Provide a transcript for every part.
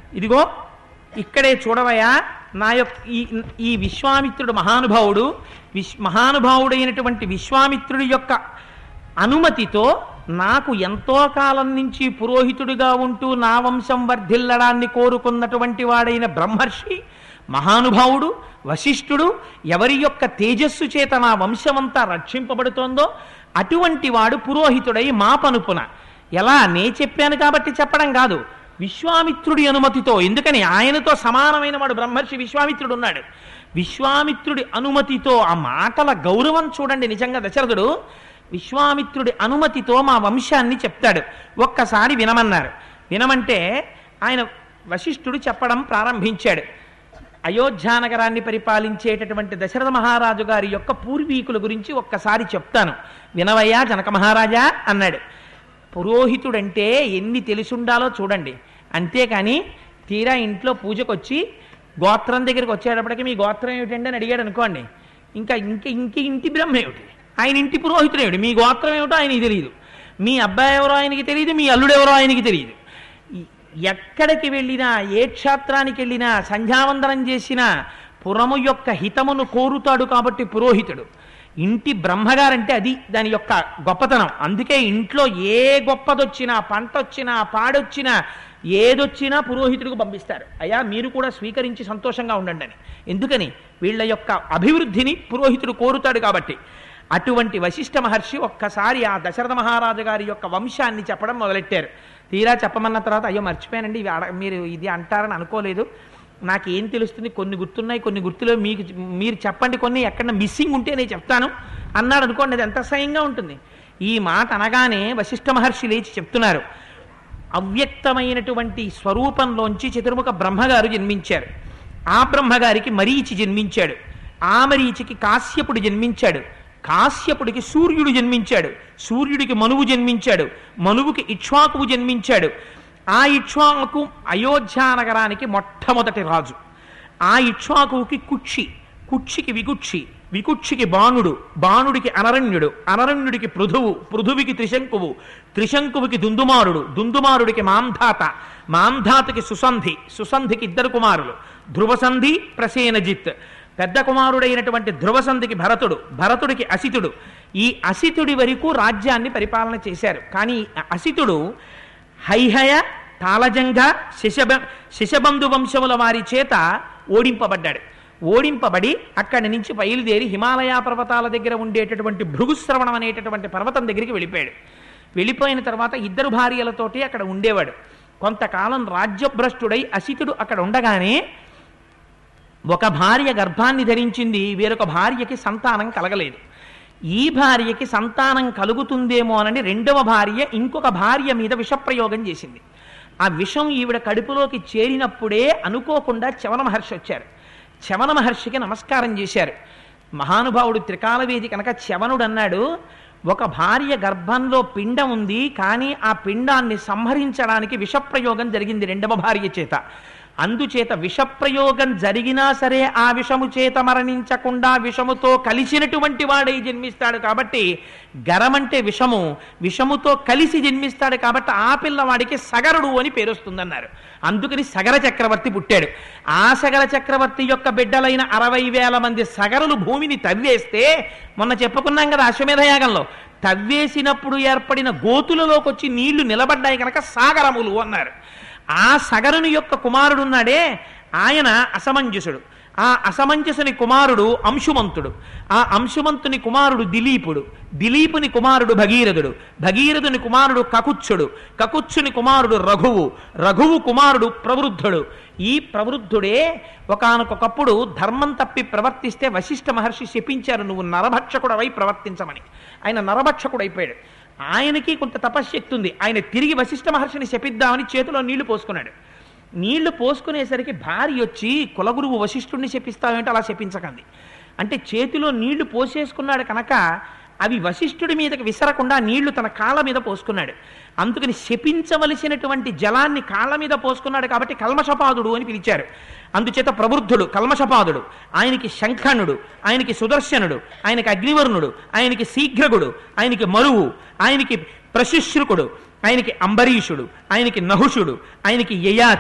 ఇదిగో ఇక్కడే చూడవయ్యా నా యొక్క ఈ ఈ విశ్వామిత్రుడు మహానుభావుడు విశ్ మహానుభావుడైనటువంటి విశ్వామిత్రుడి యొక్క అనుమతితో నాకు ఎంతో కాలం నుంచి పురోహితుడిగా ఉంటూ నా వంశం వర్ధిల్లడాన్ని కోరుకున్నటువంటి వాడైన బ్రహ్మర్షి మహానుభావుడు వశిష్ఠుడు ఎవరి యొక్క తేజస్సు చేత నా వంశమంతా రక్షింపబడుతోందో అటువంటి వాడు పురోహితుడై మా పనుపున ఎలా నే చెప్పాను కాబట్టి చెప్పడం కాదు విశ్వామిత్రుడి అనుమతితో ఎందుకని ఆయనతో సమానమైన వాడు బ్రహ్మర్షి విశ్వామిత్రుడు ఉన్నాడు విశ్వామిత్రుడి అనుమతితో ఆ మాటల గౌరవం చూడండి నిజంగా దశరథుడు విశ్వామిత్రుడి అనుమతితో మా వంశాన్ని చెప్తాడు ఒక్కసారి వినమన్నారు వినమంటే ఆయన వశిష్ఠుడు చెప్పడం ప్రారంభించాడు అయోధ్యానగరాన్ని పరిపాలించేటటువంటి దశరథ మహారాజు గారి యొక్క పూర్వీకుల గురించి ఒక్కసారి చెప్తాను వినవయ్యా జనక మహారాజా అన్నాడు పురోహితుడంటే ఎన్ని తెలిసుండాలో చూడండి అంతేకాని తీరా ఇంట్లో పూజకొచ్చి గోత్రం దగ్గరికి వచ్చేటప్పటికి మీ గోత్రం ఏమిటండి అని అడిగాడు అనుకోండి ఇంకా ఇంక ఇంక ఇంటి బ్రహ్మ ఏమిటి ఆయన ఇంటి పురోహితుడు ఏమిటి మీ గోత్రం ఏమిటో ఆయనకి తెలియదు మీ అబ్బాయి ఎవరో ఆయనకి తెలియదు మీ అల్లుడు ఎవరో ఆయనకి తెలియదు ఎక్కడికి వెళ్ళినా ఏ క్షేత్రానికి వెళ్ళినా సంధ్యావందనం చేసినా పురము యొక్క హితమును కోరుతాడు కాబట్టి పురోహితుడు ఇంటి బ్రహ్మగారంటే అది దాని యొక్క గొప్పతనం అందుకే ఇంట్లో ఏ గొప్పదొచ్చినా పంట వచ్చినా పాడొచ్చినా ఏదొచ్చినా పురోహితుడికి పంపిస్తారు అయ్యా మీరు కూడా స్వీకరించి సంతోషంగా ఉండండి అని ఎందుకని వీళ్ళ యొక్క అభివృద్ధిని పురోహితుడు కోరుతాడు కాబట్టి అటువంటి వశిష్ఠ మహర్షి ఒక్కసారి ఆ దశరథ మహారాజు గారి యొక్క వంశాన్ని చెప్పడం మొదలెట్టారు తీరా చెప్పమన్న తర్వాత అయ్యో మర్చిపోయానండి ఇవి అడ- మీరు ఇది అంటారని అనుకోలేదు నాకేం తెలుస్తుంది కొన్ని గుర్తున్నాయి కొన్ని గుర్తులో మీకు మీరు చెప్పండి కొన్ని ఎక్కడ మిస్సింగ్ ఉంటే నేను చెప్తాను అన్నాడు అనుకోండి అది ఎంత సయంగా ఉంటుంది ఈ మాట అనగానే వశిష్ఠ మహర్షి లేచి చెప్తున్నారు అవ్యక్తమైనటువంటి స్వరూపంలోంచి చతుర్ముఖ బ్రహ్మగారు జన్మించారు ఆ బ్రహ్మగారికి మరీచి జన్మించాడు ఆ మరీచికి కాశ్యపుడు జన్మించాడు కాశ్యపుడికి సూర్యుడు జన్మించాడు సూర్యుడికి మనువు జన్మించాడు మనువుకి ఇక్ష్వాకువు జన్మించాడు ఆ ఇక్ష్వాకు అయోధ్య నగరానికి మొట్టమొదటి రాజు ఆ ఇక్ష్వాకువుకి కుక్షి కుక్షికి వికుక్షి వికుక్షికి బాణుడు బాణుడికి అనరణ్యుడు అనరణ్యుడికి పృథువు పృథువికి త్రిశంకువు త్రిశంకువుకి దుందుమారుడు దుందుమారుడికి మాంధాత మాంధాతకి సుసంధి సుసంధికి ఇద్దరు కుమారులు ధ్రువసంధి ప్రసేనజిత్ పెద్ద కుమారుడైనటువంటి ధ్రువసంధికి భరతుడు భరతుడికి అసితుడు ఈ అసితుడి వరకు రాజ్యాన్ని పరిపాలన చేశారు కానీ ఈ అసితుడు హైహయ తాళజంగ శిశబ శిశబంధు వంశముల వారి చేత ఓడింపబడ్డాడు ఓడింపబడి అక్కడి నుంచి బయలుదేరి హిమాలయ పర్వతాల దగ్గర ఉండేటటువంటి భృగుశ్రవణం అనేటటువంటి పర్వతం దగ్గరికి వెళ్ళిపోయాడు వెళ్ళిపోయిన తర్వాత ఇద్దరు భార్యలతోటి అక్కడ ఉండేవాడు కొంతకాలం రాజ్యభ్రష్టుడై అసితుడు అక్కడ ఉండగానే ఒక భార్య గర్భాన్ని ధరించింది వేరొక భార్యకి సంతానం కలగలేదు ఈ భార్యకి సంతానం కలుగుతుందేమోనని రెండవ భార్య ఇంకొక భార్య మీద విషప్రయోగం చేసింది ఆ విషం ఈవిడ కడుపులోకి చేరినప్పుడే అనుకోకుండా చవన మహర్షి వచ్చారు చవన మహర్షికి నమస్కారం చేశారు మహానుభావుడు త్రికాలవేది కనుక చవనుడు అన్నాడు ఒక భార్య గర్భంలో పిండం ఉంది కానీ ఆ పిండాన్ని సంహరించడానికి విషప్రయోగం జరిగింది రెండవ భార్య చేత అందుచేత విషప్రయోగం జరిగినా సరే ఆ విషము చేత మరణించకుండా విషముతో కలిసినటువంటి వాడై జన్మిస్తాడు కాబట్టి గరమంటే విషము విషముతో కలిసి జన్మిస్తాడు కాబట్టి ఆ పిల్లవాడికి సగరుడు అని పేరు వస్తుందన్నారు అందుకని సగర చక్రవర్తి పుట్టాడు ఆ సగర చక్రవర్తి యొక్క బిడ్డలైన అరవై వేల మంది సగరులు భూమిని తవ్వేస్తే మొన్న చెప్పుకున్నాం కదా అశ్వమేధయాగంలో తవ్వేసినప్పుడు ఏర్పడిన గోతులలోకి వచ్చి నీళ్లు నిలబడ్డాయి కనుక సాగరములు అన్నారు ఆ సగరుని యొక్క కుమారుడున్నాడే ఆయన అసమంజసుడు ఆ అసమంజసుని కుమారుడు అంశుమంతుడు ఆ అంశుమంతుని కుమారుడు దిలీపుడు దిలీపుని కుమారుడు భగీరథుడు భగీరథుని కుమారుడు కకుత్సుడు కకుత్సుని కుమారుడు రఘువు రఘువు కుమారుడు ప్రవృద్ధుడు ఈ ప్రవృద్ధుడే ఒకానొకప్పుడు ధర్మం తప్పి ప్రవర్తిస్తే వశిష్ఠ మహర్షి శపించారు నువ్వు నరభక్షకుడవై ప్రవర్తించమని ఆయన నరభక్షకుడు అయిపోయాడు ఆయనకి కొంత తపశ్శక్తి ఉంది ఆయన తిరిగి వశిష్ఠ మహర్షిని శపిద్దామని చేతిలో నీళ్లు పోసుకున్నాడు నీళ్లు పోసుకునేసరికి భార్య వచ్చి కులగురువు వశిష్ఠుడిని శపిస్తావేంటే అలా శపించకండి అంటే చేతిలో నీళ్లు పోసేసుకున్నాడు కనుక అవి వశిష్ఠుడి మీదకి విసరకుండా నీళ్లు తన కాళ్ళ మీద పోసుకున్నాడు అందుకని శపించవలసినటువంటి జలాన్ని కాళ్ళ మీద పోసుకున్నాడు కాబట్టి కల్మషపాదుడు అని పిలిచారు అందుచేత ప్రవృద్ధుడు కల్మషపాదుడు ఆయనకి శంఖనుడు ఆయనకి సుదర్శనుడు ఆయనకి అగ్నివర్ణుడు ఆయనకి శీఘ్రగుడు ఆయనకి మరువు ఆయనకి ప్రశుశ్రుకుడు ఆయనకి అంబరీషుడు ఆయనకి నహుషుడు ఆయనకి యయాతి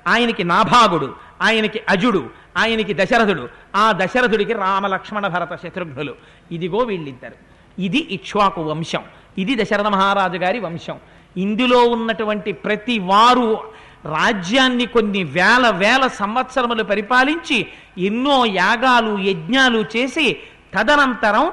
ఆయనకి నాభాగుడు ఆయనకి అజుడు ఆయనకి దశరథుడు ఆ దశరథుడికి రామ లక్ష్మణ భరత శత్రుఘ్నులు ఇదిగో వీళ్ళిద్దరు ఇది ఇక్ష్వాకు వంశం ఇది దశరథ మహారాజు గారి వంశం ఇందులో ఉన్నటువంటి ప్రతి వారు రాజ్యాన్ని కొన్ని వేల వేల సంవత్సరములు పరిపాలించి ఎన్నో యాగాలు యజ్ఞాలు చేసి తదనంతరం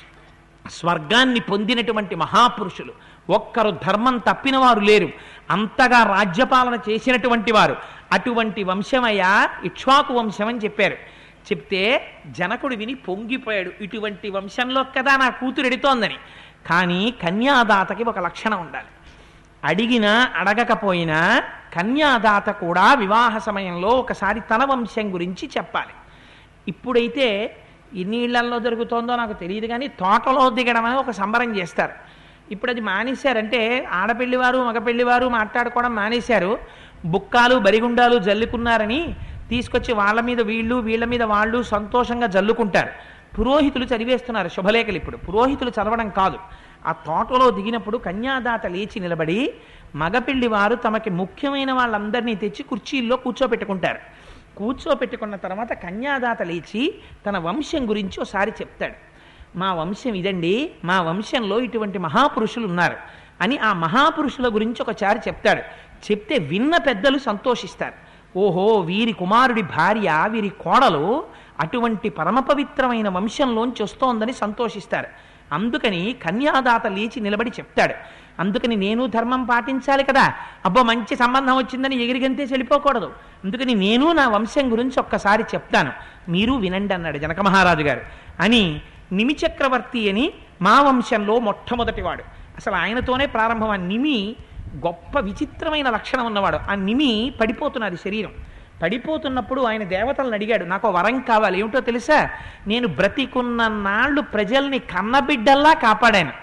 స్వర్గాన్ని పొందినటువంటి మహాపురుషులు ఒక్కరు ధర్మం తప్పిన వారు లేరు అంతగా రాజ్యపాలన చేసినటువంటి వారు అటువంటి వంశమయ్యా ఇక్ష్వాకు వంశం అని చెప్పారు చెప్తే జనకుడు విని పొంగిపోయాడు ఇటువంటి వంశంలో కదా నా కూతురు ఎడుతోందని కానీ కన్యాదాతకి ఒక లక్షణం ఉండాలి అడిగినా అడగకపోయినా కన్యాదాత కూడా వివాహ సమయంలో ఒకసారి తన వంశం గురించి చెప్పాలి ఇప్పుడైతే ఎన్ని ఇళ్లల్లో జరుగుతోందో నాకు తెలియదు కానీ తోటలో దిగడం అని ఒక సంబరం చేస్తారు ఇప్పుడు అది మానేశారంటే ఆడపెళ్లివారు మగపెళ్లివారు మాట్లాడుకోవడం మానేశారు బుక్కాలు బరిగుండాలు జల్లుకున్నారని తీసుకొచ్చి వాళ్ళ మీద వీళ్ళు వీళ్ళ మీద వాళ్ళు సంతోషంగా జల్లుకుంటారు పురోహితులు చదివేస్తున్నారు శుభలేఖలు ఇప్పుడు పురోహితులు చదవడం కాదు ఆ తోటలో దిగినప్పుడు కన్యాదాత లేచి నిలబడి మగపిల్లి వారు తమకి ముఖ్యమైన వాళ్ళందరినీ తెచ్చి కుర్చీల్లో కూర్చోపెట్టుకుంటారు కూర్చోపెట్టుకున్న తర్వాత కన్యాదాత లేచి తన వంశం గురించి ఒకసారి చెప్తాడు మా వంశం ఇదండి మా వంశంలో ఇటువంటి మహాపురుషులు ఉన్నారు అని ఆ మహాపురుషుల గురించి ఒకసారి చెప్తాడు చెప్తే విన్న పెద్దలు సంతోషిస్తారు ఓహో వీరి కుమారుడి భార్య వీరి కోడలు అటువంటి పరమ పవిత్రమైన వంశంలోంచి వస్తోందని సంతోషిస్తారు అందుకని కన్యాదాత లేచి నిలబడి చెప్తాడు అందుకని నేను ధర్మం పాటించాలి కదా అబ్బో మంచి సంబంధం వచ్చిందని ఎగిరిగంతే చెడిపోకూడదు అందుకని నేను నా వంశం గురించి ఒక్కసారి చెప్తాను మీరు వినండి అన్నాడు జనక మహారాజు గారు అని నిమిచక్రవర్తి అని మా వంశంలో మొట్టమొదటివాడు అసలు ఆయనతోనే ప్రారంభం ఆ నిమి గొప్ప విచిత్రమైన లక్షణం ఉన్నవాడు ఆ నిమి పడిపోతున్నది శరీరం పడిపోతున్నప్పుడు ఆయన దేవతలను అడిగాడు నాకు వరం కావాలి ఏమిటో తెలుసా నేను బ్రతికున్న నాళ్ళు ప్రజల్ని కన్నబిడ్డల్లా కాపాడాను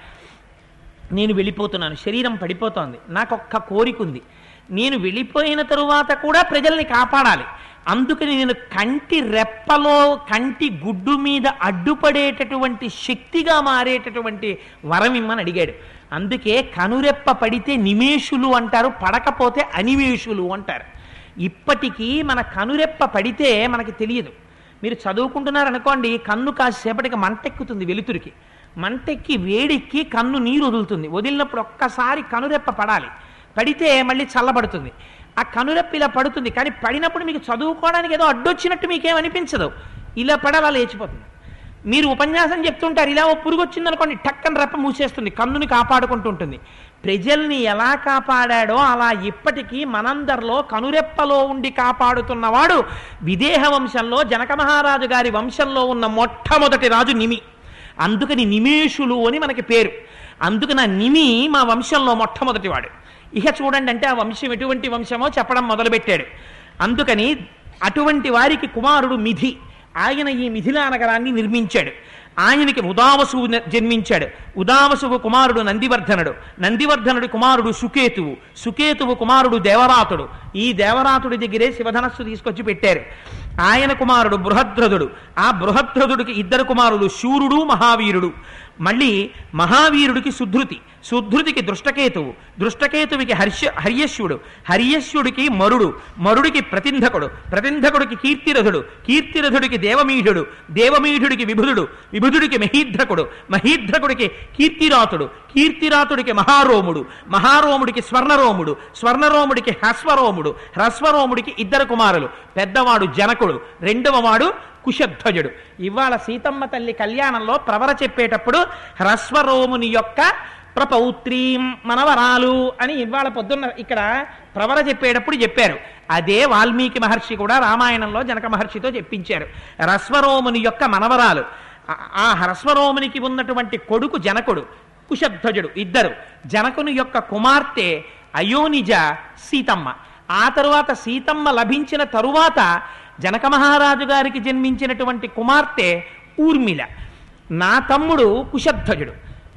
నేను వెళ్ళిపోతున్నాను శరీరం పడిపోతోంది నాకు ఒక్క కోరిక ఉంది నేను వెళ్ళిపోయిన తరువాత కూడా ప్రజల్ని కాపాడాలి అందుకని నేను కంటి రెప్పలో కంటి గుడ్డు మీద అడ్డుపడేటటువంటి శక్తిగా మారేటటువంటి వరం ఇమ్మని అడిగాడు అందుకే కనురెప్ప పడితే నిమేషులు అంటారు పడకపోతే అనిమేషులు అంటారు ఇప్పటికీ మన కనురెప్ప పడితే మనకి తెలియదు మీరు చదువుకుంటున్నారనుకోండి కన్ను కాసేపటికి మంటెక్కుతుంది వెలుతురికి మంటెక్కి వేడెక్కి కన్ను నీరు వదులుతుంది వదిలినప్పుడు ఒక్కసారి కనురెప్ప పడాలి పడితే మళ్ళీ చల్లబడుతుంది ఆ కనురెప్ప ఇలా పడుతుంది కానీ పడినప్పుడు మీకు చదువుకోవడానికి ఏదో అడ్డొచ్చినట్టు మీకేం అనిపించదు ఇలా పడ అలా లేచిపోతుంది మీరు ఉపన్యాసం చెప్తుంటారు ఇలా ఓ పురుగు వచ్చిందనుకోండి టక్కన రెప్ప మూసేస్తుంది కన్నుని కాపాడుకుంటూ ఉంటుంది ప్రజల్ని ఎలా కాపాడాడో అలా ఇప్పటికీ మనందరిలో కనురెప్పలో ఉండి కాపాడుతున్నవాడు విదేహ వంశంలో జనక మహారాజు గారి వంశంలో ఉన్న మొట్టమొదటి రాజు నిమి అందుకని నిమేషులు అని మనకి పేరు అందుకని ఆ నిమి మా వంశంలో మొట్టమొదటివాడు ఇక చూడండి అంటే ఆ వంశం ఎటువంటి వంశమో చెప్పడం మొదలుపెట్టాడు అందుకని అటువంటి వారికి కుమారుడు మిథి ఆయన ఈ మిథిలా నగరాన్ని నిర్మించాడు ఆయనకి ఉదావసువు న- జన్మించాడు ఉదావసువు కుమారుడు నందివర్ధనుడు నందివర్ధనుడి కుమారుడు సుకేతువు సుకేతువు కుమారుడు దేవరాతుడు ఈ దేవరాతుడి దగ్గరే శివధనస్సు తీసుకొచ్చి పెట్టారు ఆయన కుమారుడు బృహద్రథుడు ఆ బృహద్రథుడికి ఇద్దరు కుమారులు శూరుడు మహావీరుడు మళ్ళీ మహావీరుడికి సుధృతి సుధృతికి దృష్టకేతువు దృష్టకేతువికి హర్ష హర్యశ్వుడు హర్యశ్వుడికి మరుడు మరుడికి ప్రతింధకుడు ప్రతింధకుడికి కీర్తిరథుడు కీర్తిరథుడికి దేవమీఢుడు దేవమీఢుడికి విభుదుడు విభుదుడికి మహీధ్రకుడు మహీధ్రకుడికి కీర్తిరాతుడు కీర్తిరాతుడికి మహారోముడు మహారోముడికి స్వర్ణరోముడు స్వర్ణరోముడికి హ్రస్వరోముడు హ్రస్వరోముడికి ఇద్దరు కుమారులు పెద్దవాడు జనకుడు రెండవ వాడు కుశధ్వజుడు ఇవాళ సీతమ్మ తల్లి కళ్యాణంలో ప్రవర చెప్పేటప్పుడు హ్రస్వరోముని యొక్క ప్రపౌత్రీం మనవరాలు అని ఇవాళ పొద్దున్న ఇక్కడ ప్రవర చెప్పేటప్పుడు చెప్పారు అదే వాల్మీకి మహర్షి కూడా రామాయణంలో జనక మహర్షితో చెప్పించారు హ్రస్వరోముని యొక్క మనవరాలు ఆ- ఆ హ్రస్వరోమునికి ఉన్నటువంటి కొడుకు జనకుడు కుశధ్వజుడు ఇద్దరు జనకుని యొక్క కుమార్తె అయోనిజ సీతమ్మ ఆ తరువాత సీతమ్మ లభించిన తరువాత జనక మహారాజు గారికి జన్మించినటువంటి కుమార్తె ఊర్మిళ నా తమ్ముడు కుశధ్వజుడు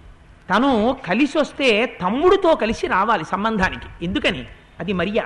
తను కలిసి వస్తే తమ్ముడితో కలిసి రావాలి సంబంధానికి ఎందుకని అది మర్యాద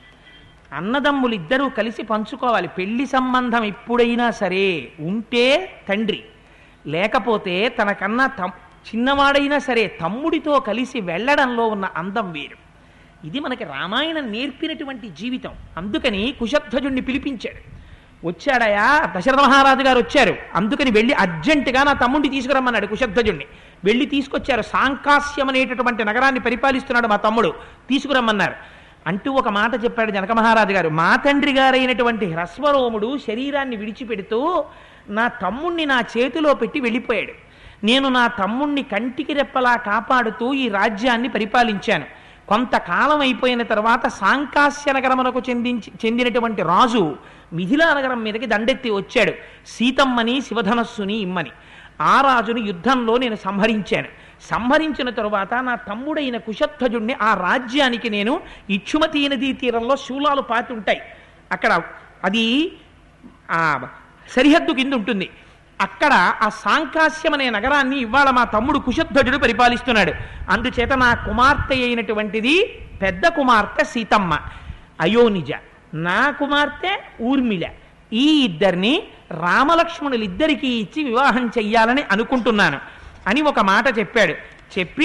అన్నదమ్ములు ఇద్దరూ కలిసి పంచుకోవాలి పెళ్లి సంబంధం ఎప్పుడైనా సరే ఉంటే తండ్రి లేకపోతే తనకన్నా తం చిన్నవాడైనా సరే తమ్ముడితో కలిసి వెళ్ళడంలో ఉన్న అందం వేరు ఇది మనకి రామాయణం నేర్పినటువంటి జీవితం అందుకని కుశధ్వజుణ్ణి పిలిపించాడు వచ్చాడయా దశరథ మహారాజు గారు వచ్చారు అందుకని వెళ్ళి అర్జెంటుగా నా తమ్ముడిని తీసుకురమ్మన్నాడు కుశధ్వజుణ్ణి వెళ్ళి తీసుకొచ్చారు సాంకాస్యం అనేటటువంటి నగరాన్ని పరిపాలిస్తున్నాడు మా తమ్ముడు తీసుకురమ్మన్నారు అంటూ ఒక మాట చెప్పాడు జనక మహారాజు గారు మా తండ్రి గారైనటువంటి హ్రస్వరోముడు శరీరాన్ని విడిచిపెడుతూ నా తమ్ముణ్ణి నా చేతిలో పెట్టి వెళ్ళిపోయాడు నేను నా తమ్ముణ్ణి కంటికి రెప్పలా కాపాడుతూ ఈ రాజ్యాన్ని పరిపాలించాను కొంతకాలం అయిపోయిన తర్వాత సాంకాస్య నగరమునకు చెందించి చెందినటువంటి రాజు మిథిలా నగరం మీదకి దండెత్తి వచ్చాడు సీతమ్మని శివధనస్సుని ఇమ్మని ఆ రాజుని యుద్ధంలో నేను సంహరించాను సంహరించిన తరువాత నా తమ్ముడైన కుశధ్వజుణ్ణి ఆ రాజ్యానికి నేను ఇచ్చుమతి నదీ తీరంలో శూలాలు పాతి ఉంటాయి అక్కడ అది ఆ సరిహద్దు కింద ఉంటుంది అక్కడ ఆ సాంకాస్యం అనే నగరాన్ని ఇవాళ మా తమ్ముడు కుశధ్వజుడు పరిపాలిస్తున్నాడు అందుచేత నా కుమార్తె అయినటువంటిది పెద్ద కుమార్తె సీతమ్మ అయోనిజ నా కుమార్తె ఊర్మిళ ఈ ఇద్దరిని రామలక్ష్మణులు ఇద్దరికీ ఇచ్చి వివాహం చెయ్యాలని అనుకుంటున్నాను అని ఒక మాట చెప్పాడు చెప్పి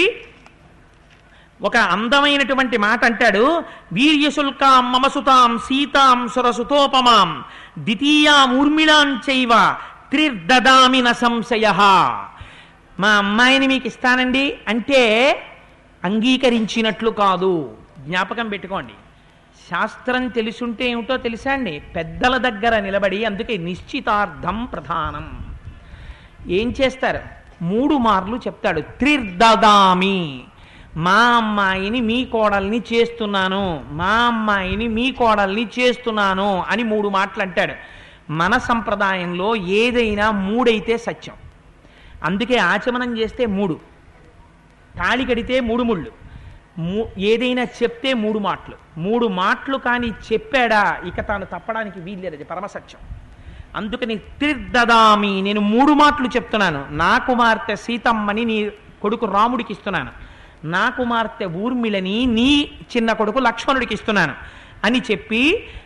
ఒక అందమైనటువంటి మాట అంటాడు వీర్యశుల్కాం మమసుతాం సీతాం సురసుతోపమాం ద్వితీయాం ఊర్మిళాం చైవ త్రిర్దదామి న సంశయ మా అమ్మాయిని మీకు ఇస్తానండి అంటే అంగీకరించినట్లు కాదు జ్ఞాపకం పెట్టుకోండి శాస్త్రం తెలుసుంటే ఏమిటో తెలుసా అండి పెద్దల దగ్గర నిలబడి అందుకే నిశ్చితార్థం ప్రధానం ఏం చేస్తారు మూడు మార్లు చెప్తాడు త్రిర్దదామి మా అమ్మాయిని మీ కోడల్ని చేస్తున్నాను మా అమ్మాయిని మీ కోడల్ని చేస్తున్నాను అని మూడు మాటలు అంటాడు మన సంప్రదాయంలో ఏదైనా మూడైతే సత్యం అందుకే ఆచమనం చేస్తే మూడు తాళి కడితే మూడు ముళ్ళు మూ- ఏదైనా చెప్తే మూడు మాటలు మూడు మాటలు కానీ చెప్పాడా ఇక తాను తప్పడానికి వీల్లేదు అది పరమసత్యం అందుకని త్రిర్దదామి నేను మూడు మాటలు చెప్తున్నాను నా కుమార్తె సీతమ్మని నీ కొడుకు రాముడికి ఇస్తున్నాను నా కుమార్తె ఊర్మిళని నీ చిన్న కొడుకు లక్ష్మణుడికి ఇస్తున్నాను అని చెప్పి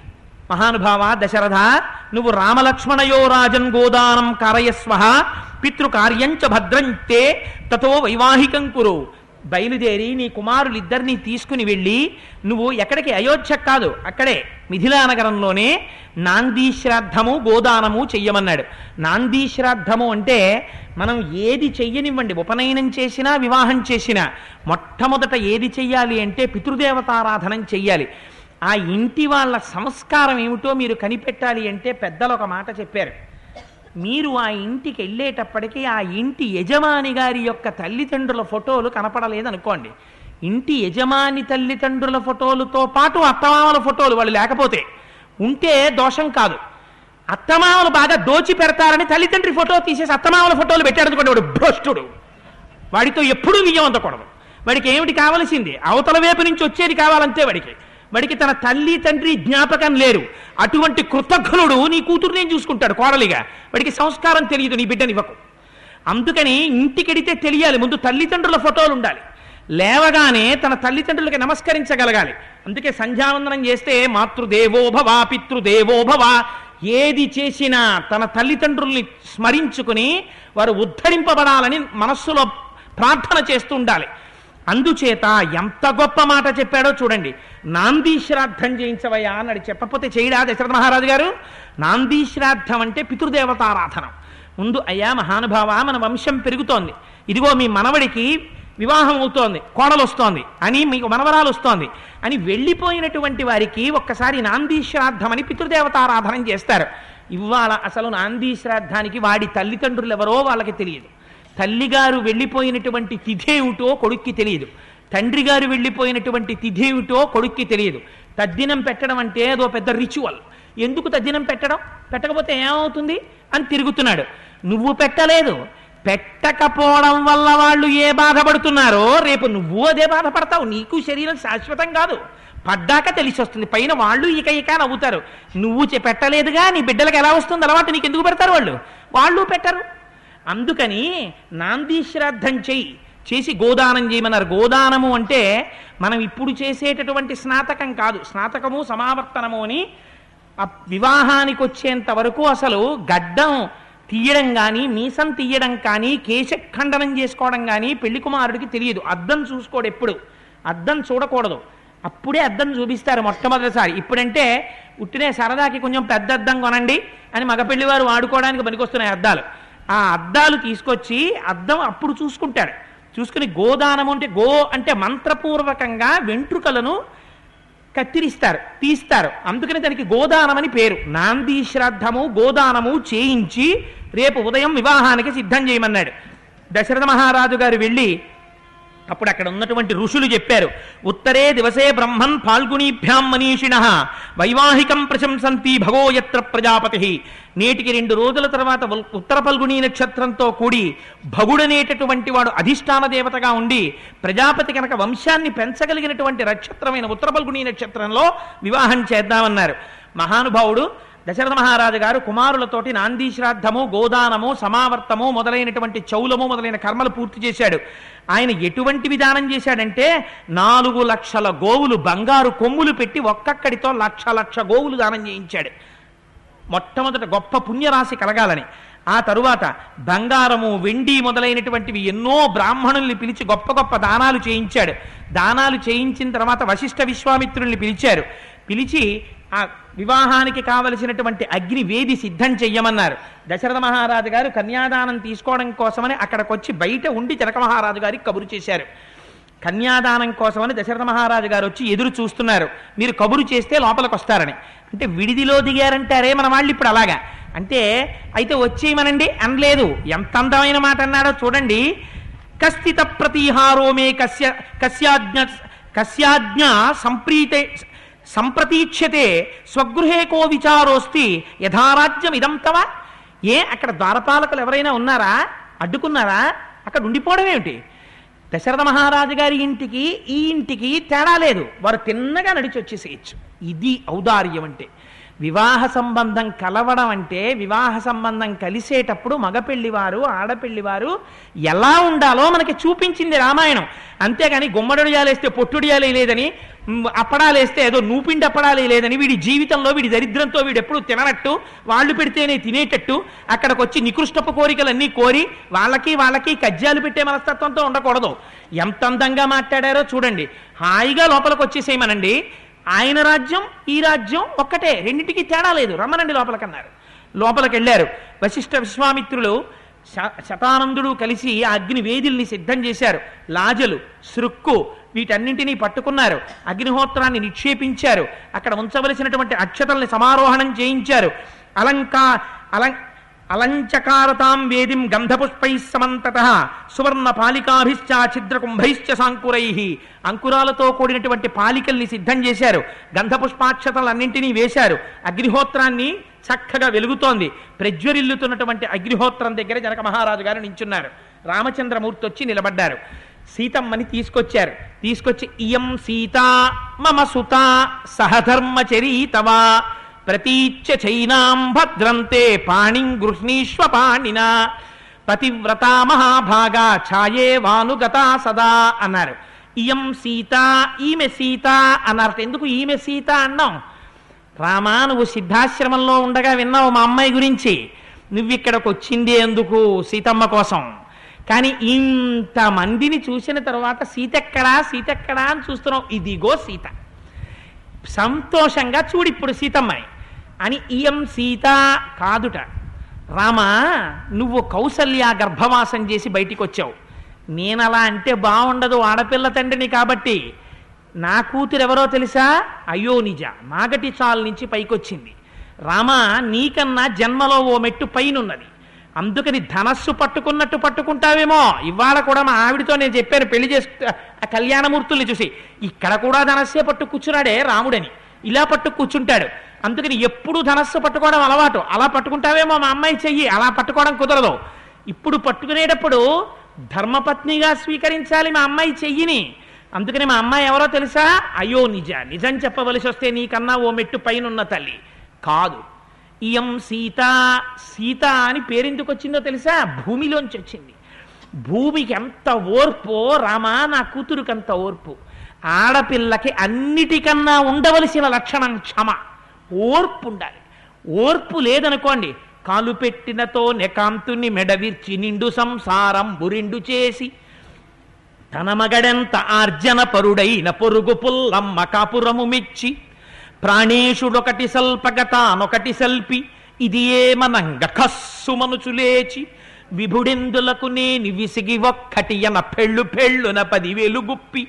మహానుభావ దశరథ నువ్వు రామలక్ష్మణయో రాజన్ గోదానం కారయస్వ పితృకార్యంచ భద్రంతే తతో వైవాహికం కురు బయలుదేరి నీ కుమారులిద్దరినీ తీసుకుని వెళ్ళి నువ్వు ఎక్కడికి అయోధ్య కాదు అక్కడే మిథిలా నగరంలోనే నాందీ శ్రాద్ధము గోదానము చెయ్యమన్నాడు నాందీ శ్రాద్ధము అంటే మనం ఏది చెయ్యనివ్వండి ఉపనయనం చేసినా వివాహం చేసినా మొట్టమొదట ఏది చెయ్యాలి అంటే పితృదేవతారాధనం చెయ్యాలి ఆ ఇంటి వాళ్ళ సంస్కారం ఏమిటో మీరు కనిపెట్టాలి అంటే పెద్దలు ఒక మాట చెప్పారు మీరు ఆ ఇంటికి వెళ్ళేటప్పటికీ ఆ ఇంటి యజమాని గారి యొక్క తల్లిదండ్రుల ఫోటోలు కనపడలేదనుకోండి ఇంటి యజమాని తల్లిదండ్రుల ఫోటోలతో పాటు అత్తమామల ఫోటోలు వాళ్ళు లేకపోతే ఉంటే దోషం కాదు అత్తమామలు బాగా దోచి పెడతారని తల్లిదండ్రి ఫోటో తీసేసి అత్తమామల ఫోటోలు పెట్టాడు అనుకోండి వాడు భ్రష్టుడు వాడితో ఎప్పుడూ విజయం అందకూడదు వాడికి ఏమిటి కావలసింది అవతల వైపు నుంచి వచ్చేది కావాలంతే వాడికి వాడికి తన తల్లి తండ్రి జ్ఞాపకం లేరు అటువంటి కృతజ్ఞుడు నీ కూతురునేం చూసుకుంటాడు కోడలిగా వాడికి సంస్కారం తెలియదు నీ బిడ్డని ఇవ్వకు అందుకని ఇంటికెడితే తెలియాలి ముందు తల్లిదండ్రుల ఫోటోలు ఉండాలి లేవగానే తన తల్లిదండ్రులకి నమస్కరించగలగాలి అందుకే సంధ్యావందనం చేస్తే మాతృదేవో భవ పితృదేవో భవ ఏది చేసినా తన తల్లిదండ్రుల్ని స్మరించుకుని వారు ఉద్ధరింపబడాలని మనస్సులో ప్రార్థన చేస్తూ ఉండాలి అందుచేత ఎంత గొప్ప మాట చెప్పాడో చూడండి నాందీ శ్రాద్ధం చేయించవయ్యా అన్నాడు చెప్పకపోతే చేయడా దశరథ మహారాజు గారు నాందీ శ్రాద్ధం అంటే పితృదేవతారాధన ముందు అయ్యా మహానుభావ మన వంశం పెరుగుతోంది ఇదిగో మీ మనవడికి వివాహం అవుతోంది కోడలు వస్తోంది అని మీకు మనవరాలు వస్తోంది అని వెళ్ళిపోయినటువంటి వారికి ఒక్కసారి నాందీ శ్రాద్ధం అని పితృదేవతారాధన చేస్తారు ఇవాళ అసలు నాందీ శ్రాద్ధానికి వాడి తల్లిదండ్రులు ఎవరో వాళ్ళకి తెలియదు తల్లిగారు వెళ్ళిపోయినటువంటి తిథేమిటో కొడుక్కి తెలియదు తండ్రి గారు వెళ్ళిపోయినటువంటి తిథేమిటో కొడుక్కి తెలియదు తద్దినం పెట్టడం అంటే అదో పెద్ద రిచువల్ ఎందుకు తద్దినం పెట్టడం పెట్టకపోతే ఏమవుతుంది అని తిరుగుతున్నాడు నువ్వు పెట్టలేదు పెట్టకపోవడం వల్ల వాళ్ళు ఏ బాధపడుతున్నారో రేపు నువ్వు అదే బాధపడతావు నీకు శరీరం శాశ్వతం కాదు పడ్డాక తెలిసి వస్తుంది పైన వాళ్ళు ఇక ఇక నవ్వుతారు నువ్వు చె- పెట్టలేదుగా నీ బిడ్డలకు ఎలా వస్తుంది అలవాటు నీకు ఎందుకు పెడతారు వాళ్ళు వాళ్ళు పెట్టరు అందుకని నాందీ శ్రాద్ధం చెయ్యి చేసి గోదానం చేయమన్నారు గోదానము అంటే మనం ఇప్పుడు చేసేటటువంటి స్నాతకం కాదు స్నాతకము సమావర్తనము అని ఆ వివాహానికి వచ్చేంత వరకు అసలు గడ్డం తీయడం కానీ మీసం తీయడం కానీ కేశఖండనం చేసుకోవడం కానీ పెళ్లి కుమారుడికి తెలియదు అద్దం చూసుకోడు ఎప్పుడు అద్దం చూడకూడదు అప్పుడే అద్దం చూపిస్తారు మొట్టమొదటిసారి ఇప్పుడంటే ఉట్టినే సరదాకి కొంచెం పెద్ద అద్దం కొనండి అని మగపెళ్లి వారు వాడుకోవడానికి పనికొస్తున్నాయి అద్దాలు ఆ అద్దాలు తీసుకొచ్చి అద్దం అప్పుడు చూసుకుంటాడు చూసుకుని గోదానము అంటే గో అంటే మంత్రపూర్వకంగా వెంట్రుకలను కత్తిరిస్తారు తీస్తారు అందుకని దానికి గోదానం అని పేరు నాంది శ్రాద్ధము గోదానము చేయించి రేపు ఉదయం వివాహానికి సిద్ధం చేయమన్నాడు దశరథ మహారాజు గారు వెళ్ళి అప్పుడు అక్కడ ఉన్నటువంటి ఋషులు చెప్పారు ఉత్తరే దివసే బ్రహ్మన్ ఫాల్గుణీభ్యాం మనీషిణ వైవాహికం ప్రశంసంతి భగో యత్ర ప్రజాపతి నేటికి రెండు రోజుల తర్వాత ఉల్- ఉత్తర ఫల్గుణీ నక్షత్రంతో కూడి భగుడనేటటువంటి వాడు అధిష్టాన దేవతగా ఉండి ప్రజాపతి కనుక వంశాన్ని పెంచగలిగినటువంటి నక్షత్రమైన ఉత్తర ఫల్గుణీ నక్షత్రంలో వివాహం చేద్దామన్నారు మహానుభావుడు దశరథ మహారాజు గారు కుమారులతోటి నాంది శ్రాద్ధము గోదానము సమావర్తము మొదలైనటువంటి చౌలము మొదలైన కర్మలు పూర్తి చేశాడు ఆయన ఎటువంటి విధానం చేశాడంటే నాలుగు లక్షల గోవులు బంగారు కొమ్ములు పెట్టి ఒక్కొక్కడితో లక్ష లక్ష గోవులు దానం చేయించాడు మొట్టమొదట గొప్ప పుణ్యరాశి కలగాలని ఆ తరువాత బంగారము వెండి మొదలైనటువంటివి ఎన్నో బ్రాహ్మణుల్ని పిలిచి గొప్ప గొప్ప దానాలు చేయించాడు దానాలు చేయించిన తర్వాత వశిష్ఠ విశ్వామిత్రుల్ని పిలిచారు పిలిచి ఆ వివాహానికి కావలసినటువంటి అగ్ని వేది సిద్ధం చెయ్యమన్నారు దశరథ మహారాజు గారు కన్యాదానం తీసుకోవడం కోసమని అక్కడికి వచ్చి బయట ఉండి జనక మహారాజు గారికి కబురు చేశారు కన్యాదానం కోసమని దశరథ మహారాజు గారు వచ్చి ఎదురు చూస్తున్నారు మీరు కబురు చేస్తే లోపలికి వస్తారని అంటే విడిదిలో దిగారంటారే మన వాళ్ళు ఇప్పుడు అలాగా అంటే అయితే వచ్చేయమనండి అనలేదు ఎంత అందమైన మాట అన్నాడో చూడండి కస్థిత ప్రతిహారో మే కస్య కస్యాజ్ఞ కస్యాజ్ఞ సంప్రీతే సంప్రతీక్ష్యతే స్వగృహే కో విచారోస్తి యథారాజ్యం ఇదం తవ ఏ అక్కడ ద్వారపాలకులు ఎవరైనా ఉన్నారా అడ్డుకున్నారా అక్కడ ఉండిపోవడం ఏమిటి దశరథ మహారాజు గారి ఇంటికి ఈ ఇంటికి తేడా లేదు వారు తిన్నగా నడిచి వచ్చేసేయచ్చు ఇది ఔదార్యం అంటే వివాహ సంబంధం కలవడం అంటే వివాహ సంబంధం కలిసేటప్పుడు మగపెళ్లివారు ఆడపెళ్లివారు ఎలా ఉండాలో మనకి చూపించింది రామాయణం అంతేగాని గుమ్మడొడియాలేస్తే పొట్టుడియాలే లేదని మ్, అప్పడాలేస్తే ఏదో నూపిండి అప్పడాలే లేదని వీడి జీవితంలో వీడి దరిద్రంతో వీడు ఎప్పుడు తిననట్టు వాళ్ళు పెడితేనే తినేటట్టు అక్కడికి వచ్చి నికృష్టపు కోరికలన్నీ కోరి వాళ్ళకి వాళ్ళకి కజ్జాలు పెట్టే మనస్తత్వంతో ఉండకూడదు ఎంత అందంగా మాట్లాడారో చూడండి హాయిగా లోపలికి వచ్చేసేయమనండి ఆయన రాజ్యం ఈ రాజ్యం ఒక్కటే రెండింటికి తేడా లేదు రమ్మనండి లోపలికన్నారు లోపలికి వెళ్ళారు వశిష్ఠ విశ్వామిత్రులు శ- శతానందుడు కలిసి ఆ అగ్ని వేదిల్ని సిద్ధం చేశారు లాజలు సృక్కు వీటన్నింటినీ పట్టుకున్నారు అగ్నిహోత్రాన్ని నిక్షేపించారు అక్కడ ఉంచవలసినటువంటి అక్షతల్ని సమారోహణం చేయించారు అలంకా అలం అలంచకారతాం వేదిం గంధపుష్పై సమంతత సువర్ణ పాలికాభిశ్చ ఛిద్రకుంభైశ్చ సాంకురై అంకురాలతో కూడినటువంటి పాలికల్ని సిద్ధం చేశారు గంధపుష్పాక్షతలన్నింటినీ వేశారు అగ్నిహోత్రాన్ని చక్కగా వెలుగుతోంది ప్రజ్వరిల్లుతున్నటువంటి అగ్నిహోత్రం దగ్గర జనక మహారాజు గారు నించున్నారు రామచంద్రమూర్తి వచ్చి నిలబడ్డారు సీతమ్మని తీసుకొచ్చారు తీసుకొచ్చి ఇయం సీత మమ సుత సహధర్మచరీతవా ప్రతీచ్య చైనాం భద్రంతే పాణిం గృహ్ణీష్వ పాణినా పతివ్రతా మహాభాగా ఛాయే వానుగతా సదా అన్నారు ఇయం సీత ఈమె సీత అన్నారు ఎందుకు ఈమె సీత అన్నాం రామా నువ్వు సిద్ధాశ్రమంలో ఉండగా విన్నావు మా అమ్మాయి గురించి నువ్వు ఇక్కడికి వచ్చింది ఎందుకు సీతమ్మ కోసం కానీ ఇంతమందిని చూసిన తర్వాత సీతెక్కడా సీతెక్కడా అని చూస్తున్నావు ఇదిగో సీత సంతోషంగా చూడిప్పుడు సీతమ్మని అని ఇయం సీత కాదుట రామా నువ్వు కౌసల్య గర్భవాసం చేసి బయటికి వచ్చావు నేను అలా అంటే బాగుండదు ఆడపిల్ల తండ్రిని కాబట్టి నా కూతురు ఎవరో తెలుసా అయ్యో నిజ మాగటి చాల్ నుంచి పైకొచ్చింది రామా నీకన్నా జన్మలో ఓ మెట్టు పైనున్నది అందుకని ధనస్సు పట్టుకున్నట్టు పట్టుకుంటావేమో ఇవాళ కూడా మా ఆవిడతో నేను చెప్పాను పెళ్లి చేసుకు ఆ కళ్యాణమూర్తుల్ని చూసి ఇక్కడ కూడా ధనస్సే పట్టు కూర్చున్నాడే రాముడని ఇలా పట్టు కూర్చుంటాడు అందుకని ఎప్పుడు ధనస్సు పట్టుకోవడం అలవాటు అలా పట్టుకుంటావేమో మా అమ్మాయి చెయ్యి అలా పట్టుకోవడం కుదరదు ఇప్పుడు పట్టుకునేటప్పుడు ధర్మపత్నిగా స్వీకరించాలి మా అమ్మాయి చెయ్యిని అందుకని మా అమ్మాయి ఎవరో తెలుసా అయ్యో నిజ నిజం చెప్పవలసి వస్తే నీకన్నా ఓ మెట్టు పైనున్న తల్లి కాదు ఇయం సీత సీత అని పేరెందుకు వచ్చిందో తెలుసా భూమిలోంచి వచ్చింది భూమికి ఎంత ఓర్పో రామా నా కూతురుకి అంత ఓర్పు ఆడపిల్లకి అన్నిటికన్నా ఉండవలసిన లక్షణం క్షమ ఓర్పు ఉండాలి ఓర్పు లేదనుకోండి కాలు పెట్టినతో నెకాంతుని మెడవిర్చి నిండు సంసారం బురిండు చేసి తన మగడెంత ఆర్జన పరుడైన పొరుగు పుల్లమ్మ కాపురము మెచ్చి ప్రాణేశుడొకటి సల్పగతానొకటి సల్పి ఇది ఏమనంగ కస్సుమనుచు లేచి విభుడెందులకు నేని విసిగి ఒక్కటి ఎన పెళ్ళు పెళ్ళున పదివేలు గుప్పి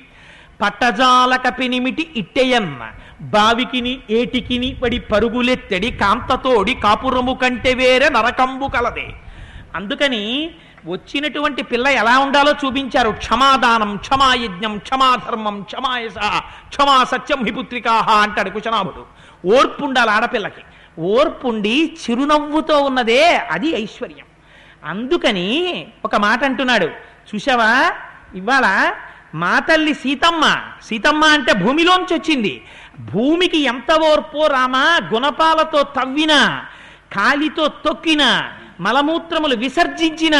పట్టజాలక పెనిమిటి ఇట్టెయన్న బావికిని ఏటికిని పడి పరుగులెత్తడి కాంతతోడి కాపురము కంటే వేరే నరకంబు కలదే అందుకని వచ్చినటువంటి పిల్ల ఎలా ఉండాలో చూపించారు క్షమాదానం క్షమాయజ్ఞం క్షమాధర్మం క్షమాయస క్షమా సత్యం హిపుత్రికాహ అంటాడు కుశనాభుడు ఓర్పు ఉండాలి ఆడపిల్లకి ఓర్పుండి చిరునవ్వుతో ఉన్నదే అది ఐశ్వర్యం అందుకని ఒక మాట అంటున్నాడు చూసావా ఇవాళ మా తల్లి సీతమ్మ సీతమ్మ అంటే భూమిలోంచి వచ్చింది భూమికి ఎంత ఓర్పో రామా గుణపాలతో తవ్వినా కాలితో తొక్కిన మలమూత్రములు విసర్జించిన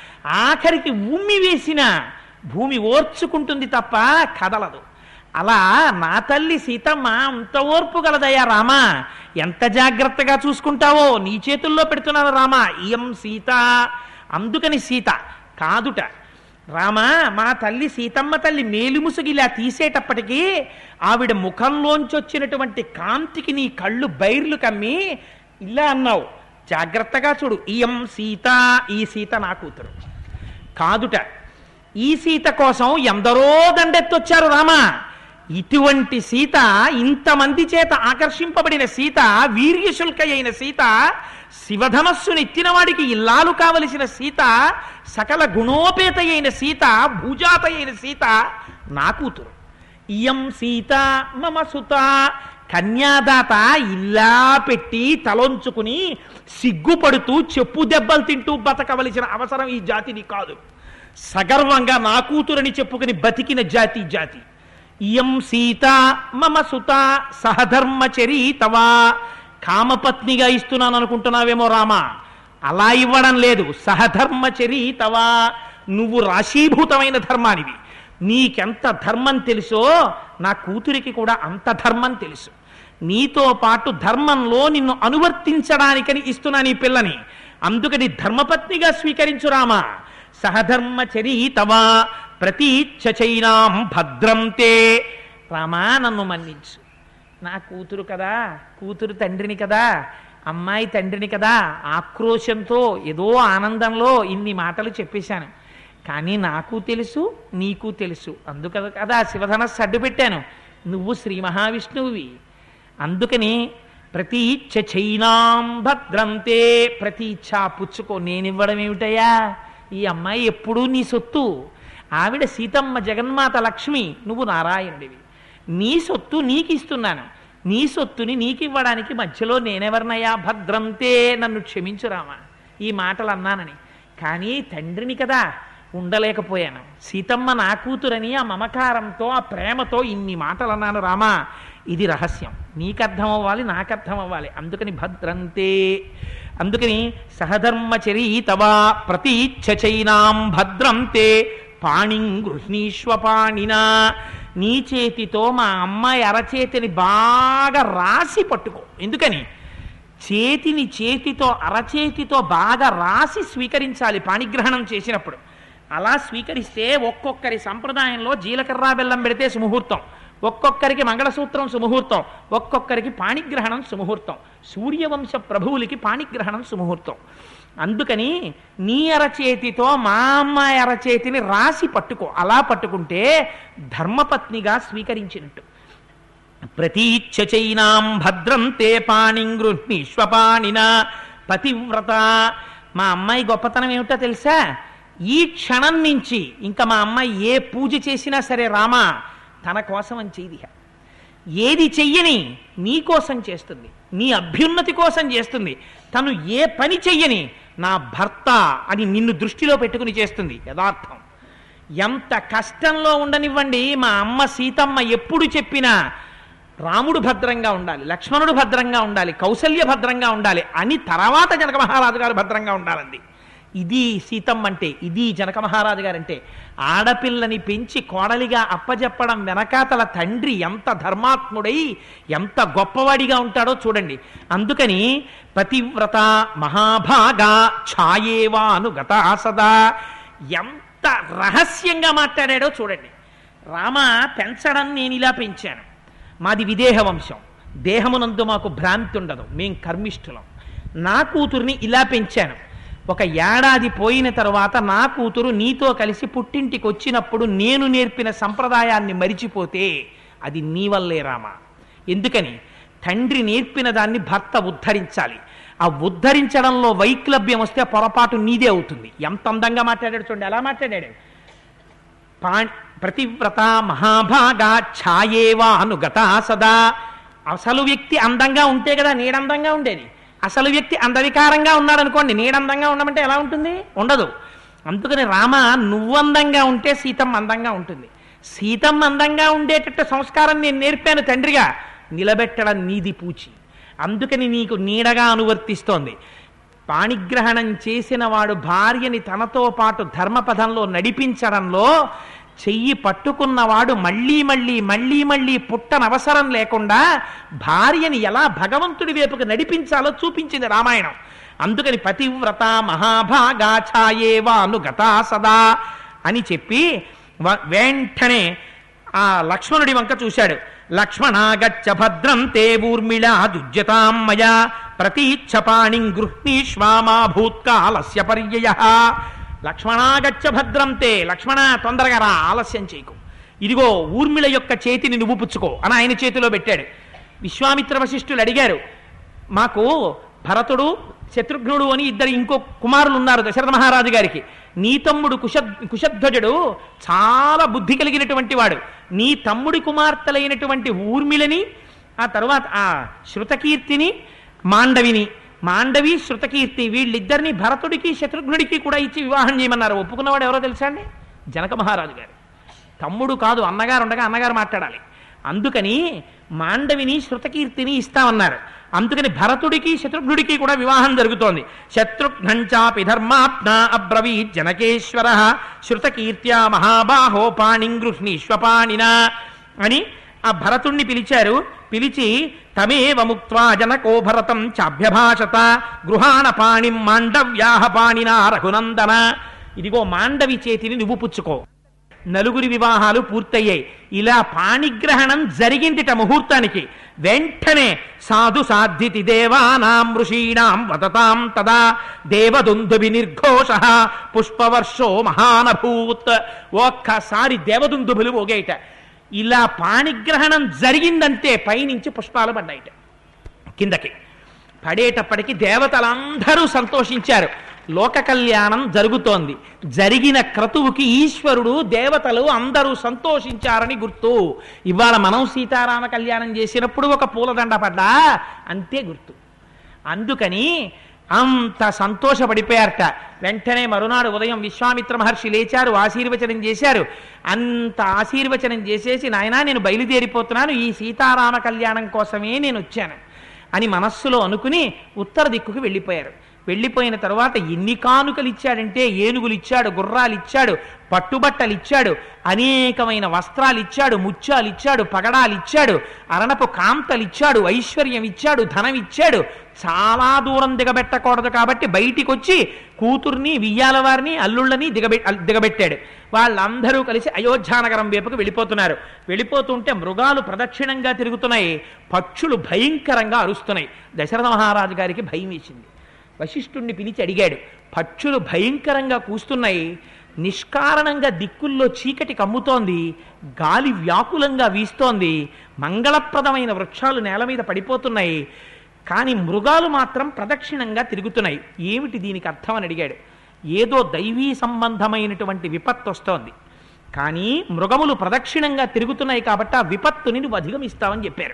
ఆఖరికి ఉమ్మి వేసిన భూమి ఓర్చుకుంటుంది తప్ప కదలదు అలా నా తల్లి సీతమ్మ అంత ఓర్పు గలదయ్యా రామా ఎంత జాగ్రత్తగా చూసుకుంటావో నీ చేతుల్లో పెడుతున్నాను రామా ఇయం సీత అందుకని సీత కాదుట రామా మా తల్లి సీతమ్మ తల్లి మేలుముసుగు ఇలా తీసేటప్పటికీ ఆవిడ ముఖంలోంచి వచ్చినటువంటి కాంతికి నీ కళ్ళు బైర్లు కమ్మి ఇలా అన్నావు జాగ్రత్తగా చూడు ఇయం సీత ఈ సీత నా కూతురు కాదుట ఈ సీత కోసం ఎందరో దండెత్తొచ్చారు రామా ఇటువంటి సీత ఇంతమంది చేత ఆకర్షింపబడిన సీత వీర్యశుల్క అయిన సీత శివధనస్సును ఎత్తిన వాడికి ఇల్లాలు కావలసిన సీత సకల గుణోపేత అయిన సీత భూజాత అయిన సీత నా కూతురు ఇయం సీత మమ సుత కన్యాదాత ఇల్లా పెట్టి తలొంచుకుని సిగ్గుపడుతూ చెప్పు దెబ్బలు తింటూ బతకవలసిన అవసరం ఈ జాతిని కాదు సగర్వంగా నా కూతురని చెప్పుకుని బతికిన జాతి జాతి ఇయం సీత మమ సుత సహధర్మచరీ తవా కామపత్నిగా ఇస్తున్నాను అనుకుంటున్నావేమో రామా అలా ఇవ్వడం లేదు సహధర్మచరీ తవా నువ్వు రాశీభూతమైన ధర్మానివి నీకెంత ధర్మం తెలుసో నా కూతురికి కూడా అంత ధర్మం తెలుసు నీతో పాటు ధర్మంలో నిన్ను అనువర్తించడానికని ఇస్తున్నాను ఈ పిల్లని అందుకని ధర్మపత్నిగా స్వీకరించు రామా సహధర్మచరీ తవా ప్రతీచ్ఛైనాం భద్రంతే రామా నన్ను మన్నించు నా కూతురు కదా కూతురు తండ్రిని కదా అమ్మాయి తండ్రిని కదా ఆక్రోశంతో ఏదో ఆనందంలో ఇన్ని మాటలు చెప్పేశాను కానీ నాకు తెలుసు నీకు తెలుసు అందుక కదా శివధనస్సు అడ్డు పెట్టాను నువ్వు శ్రీ మహావిష్ణువువి అందుకని ప్రతి ఇచ్చ చైనాం భద్రంతే ప్రతి ఇచ్చా పుచ్చుకో నేనివ్వడం ఏమిటయ్యా ఈ అమ్మాయి ఎప్పుడూ నీ సొత్తు ఆవిడ సీతమ్మ జగన్మాత లక్ష్మి నువ్వు నారాయణుడివి నీ సొత్తు నీకు ఇస్తున్నాను నీ సొత్తుని నీకు ఇవ్వడానికి మధ్యలో నేనెవరినయ్యా భద్రంతే నన్ను క్షమించు రామా ఈ మాటలు అన్నానని కానీ తండ్రిని కదా ఉండలేకపోయాను సీతమ్మ నా కూతురని ఆ మమకారంతో ఆ ప్రేమతో ఇన్ని మాటలు అన్నాను రామా ఇది రహస్యం నీకు అర్థం అవ్వాలి నాకు అర్థం అవ్వాలి అందుకని భద్రంతే అందుకని సహధర్మచరీ తవా ప్రతీచ్ఛైనాం భద్రంతే పాణిం గృహ్ణీష్వ పాణినా నీ చేతితో మా అమ్మాయి అరచేతిని బాగా రాసి పట్టుకో ఎందుకని చేతిని చేతితో అరచేతితో బాగా రాసి స్వీకరించాలి పాణిగ్రహణం చేసినప్పుడు అలా స్వీకరిస్తే ఒక్కొక్కరి సంప్రదాయంలో జీలకర్ర బెల్లం పెడితే సుముహూర్తం ఒక్కొక్కరికి మంగళసూత్రం సుముహూర్తం ఒక్కొక్కరికి పాణిగ్రహణం సుముహూర్తం సూర్యవంశ ప్రభువులకి పాణిగ్రహణం సుముహూర్తం అందుకని నీ అరచేతితో మా అమ్మాయి అరచేతిని రాసి పట్టుకో అలా పట్టుకుంటే ధర్మపత్నిగా స్వీకరించినట్టు ప్రతీచ్ఛైనాం భద్రం తే పాణిం గృహ్ణీష్వపాణిన పతివ్రత మా అమ్మాయి గొప్పతనం ఏమిటో తెలుసా ఈ క్షణం నుంచి ఇంకా మా అమ్మాయి ఏ పూజ చేసినా సరే రామా తన కోసం అని చేయదిహ ఏది చెయ్యని నీ కోసం చేస్తుంది నీ అభ్యున్నతి కోసం చేస్తుంది తను ఏ పని చెయ్యని నా భర్త అని నిన్ను దృష్టిలో పెట్టుకుని చేస్తుంది యథార్థం ఎంత కష్టంలో ఉండనివ్వండి మా అమ్మ సీతమ్మ ఎప్పుడు చెప్పినా రాముడు భద్రంగా ఉండాలి లక్ష్మణుడు భద్రంగా ఉండాలి కౌసల్య భద్రంగా ఉండాలి అని తర్వాత జనక మహారాజు గారు భద్రంగా ఉండాలండి ఇది సీతమ్మ అంటే ఇది జనక మహారాజు గారంటే ఆడపిల్లని పెంచి కోడలిగా అప్పజెప్పడం వెనకాతల తండ్రి ఎంత ధర్మాత్ముడై ఎంత గొప్పవాడిగా ఉంటాడో చూడండి అందుకని పతివ్రత మహాభాగా ఛాయేవానుగత సదా ఎంత ఎంత రహస్యంగా మాట్లాడాడో చూడండి రామ పెంచడం నేను ఇలా పెంచాను మాది విదేహ వంశం దేహమునందు మాకు భ్రాంతి ఉండదు మేం కర్మిష్ఠులం నా కూతుర్ని ఇలా పెంచాను ఒక ఏడాది పోయిన తర్వాత నా కూతురు నీతో కలిసి పుట్టింటికి వచ్చినప్పుడు నేను నేర్పిన సంప్రదాయాన్ని మరిచిపోతే అది నీ వల్లే రామా ఎందుకని తండ్రి నేర్పిన దాన్ని భర్త ఉద్ధరించాలి ఆ ఉద్ధరించడంలో వైక్లభ్యం వస్తే పొరపాటు నీదే అవుతుంది ఎంత అందంగా మాట్లాడాడు చూడండి ఎలా మాట్లాడాడు పాణి ప్రతివ్రత మహాభాగా ఛాయేవా అనుగత సదా అసలు వ్యక్తి అందంగా ఉంటే కదా నీడందంగా ఉండేది అసలు వ్యక్తి అందవికారంగా ఉన్నాడు అనుకోండి నీడందంగా ఉండమంటే ఎలా ఉంటుంది ఉండదు అందుకని రామ నువ్వు అందంగా ఉంటే సీతమ్మ అందంగా ఉంటుంది సీతమ్మ అందంగా ఉండేటట్టు సంస్కారం నేను నేర్పాను తండ్రిగా నిలబెట్టడం నీది పూచి అందుకని నీకు నీడగా అనువర్తిస్తోంది పాణిగ్రహణం చేసిన వాడు భార్యని తనతో పాటు ధర్మపథంలో నడిపించడంలో చెయ్యి పట్టుకున్నవాడు మళ్ళీ మళ్ళీ మళ్ళీ మళ్ళీ పుట్టనవసరం లేకుండా భార్యని ఎలా భగవంతుడి వైపుకు నడిపించాలో చూపించింది రామాయణం అందుకని పతివ్రత మహాభాగా ఛాయేవాను గతా సదా అని చెప్పి వ- వెంటనే ఆ లక్ష్మణుడి వంక చూశాడు లక్ష్మణాగచ్చ భద్రం తే ఊర్మిళా దుజ్యతాం మయా ప్రతీచ్ఛ పాణిం గృహ్ణీష్వామా భూత్కాలస్య పర్యయ లక్ష్మణాగచ్చ భద్రం తే లక్ష్మణ తొందరగా రా ఆలస్యం చేయకు ఇదిగో ఊర్మిళ యొక్క చేతిని నువ్వు పుచ్చుకో అని ఆయన చేతిలో పెట్టాడు విశ్వామిత్ర వశిష్ఠులు అడిగారు మాకు భరతుడు శత్రుఘ్నుడు అని ఇద్దరు ఇంకో కుమారులు ఉన్నారు దశరథ మహారాజు గారికి నీ తమ్ముడు కుశ కుశధ్వజుడు చాలా బుద్ధి కలిగినటువంటి వాడు నీ తమ్ముడి కుమార్తెలైనటువంటి ఊర్మిళని ఆ తర్వాత ఆ శృతకీర్తిని మాండవిని మాండవి శృతకీర్తి వీళ్ళిద్దరిని భరతుడికి శత్రుఘ్నుడికి కూడా ఇచ్చి వివాహం చేయమన్నారు ఒప్పుకున్నవాడు ఎవరో తెలుసా అండి జనక మహారాజు గారు తమ్ముడు కాదు అన్నగారు ఉండగా అన్నగారు మాట్లాడాలి అందుకని మాండవిని శృతకీర్తిని ఇస్తామన్నారు అందుకని భరతుడికి శత్రుఘ్నుడికి కూడా వివాహం జరుగుతోంది శత్రుఘ్నంచాపి ధర్మాత్మ అబ్రవీత్ జనకేశ్వర శృతకీర్త్యా మహాబాహో పాణిం గృహ్ణీష్వపాణిన అని ఆ భరతుణ్ణి పిలిచారు పిలిచి తమేవ ముక్త్వా జనకో భరతం చాభ్యభాషత గృహాణ పాణిం మాండవ్యాహ పాణినా రఘునందన ఇదిగో మాండవి చేతిని నువ్వు పుచ్చుకో నలుగురి వివాహాలు పూర్తయ్యాయి ఇలా పాణిగ్రహణం జరిగిందిట ముహూర్తానికి వెంటనే సాధు సాధితి దేవానాం ఋషీణాం వదతాం తదా దేవదుందుభి నిర్ఘోష పుష్పవర్షో మహానభూత్ ఒక్కసారి దేవదుందుభులు ఓగేయట ఇలా పాణిగ్రహణం జరిగిందంతే పైనుంచి పుష్పాలు పడ్డాయిట కిందకి పడేటప్పటికి దేవతలందరూ సంతోషించారు లోక కళ్యాణం జరుగుతోంది జరిగిన క్రతువుకి ఈశ్వరుడు దేవతలు అందరూ సంతోషించారని గుర్తు ఇవాళ మనం సీతారామ కళ్యాణం చేసినప్పుడు ఒక పూలదండ పడ్డా అంతే గుర్తు అందుకని అంత సంతోషపడిపోయారట వెంటనే మరునాడు ఉదయం విశ్వామిత్ర మహర్షి లేచారు ఆశీర్వచనం చేశారు అంత ఆశీర్వచనం చేసేసి నాయనా నేను బయలుదేరిపోతున్నాను ఈ సీతారామ కళ్యాణం కోసమే నేను వచ్చాను అని మనస్సులో అనుకుని ఉత్తర దిక్కుకు వెళ్ళిపోయారు వెళ్ళిపోయిన తర్వాత ఎన్ని కానుకలు ఇచ్చాడంటే ఏనుగులు ఇచ్చాడు గుర్రాలు ఇచ్చాడు పట్టుబట్టలు ఇచ్చాడు అనేకమైన వస్త్రాలు ఇచ్చాడు ముత్యాలు ఇచ్చాడు పగడాలు ఇచ్చాడు అరణపు కాంతలు ఇచ్చాడు ఐశ్వర్యం ఇచ్చాడు ధనం ఇచ్చాడు చాలా దూరం దిగబెట్టకూడదు కాబట్టి బయటికి వచ్చి కూతుర్ని వియ్యాల వారిని అల్లుళ్ళని దిగబె దిగబెట్టాడు వాళ్ళందరూ కలిసి అయోధ్యానగరం వైపుకు వెళ్ళిపోతున్నారు వెళ్ళిపోతుంటే మృగాలు ప్రదక్షిణంగా తిరుగుతున్నాయి పక్షులు భయంకరంగా అరుస్తున్నాయి దశరథ మహారాజు గారికి భయం వేసింది వశిష్ఠుణ్ణి పిలిచి అడిగాడు పక్షులు భయంకరంగా కూస్తున్నాయి నిష్కారణంగా దిక్కుల్లో చీకటి కమ్ముతోంది గాలి వ్యాకులంగా వీస్తోంది మంగళప్రదమైన వృక్షాలు నేల మీద పడిపోతున్నాయి కానీ మృగాలు మాత్రం ప్రదక్షిణంగా తిరుగుతున్నాయి ఏమిటి దీనికి అర్థం అని అడిగాడు ఏదో దైవీ సంబంధమైనటువంటి విపత్తు వస్తోంది కానీ మృగములు ప్రదక్షిణంగా తిరుగుతున్నాయి కాబట్టి ఆ విపత్తుని నువ్వు అధిగమిస్తావని చెప్పారు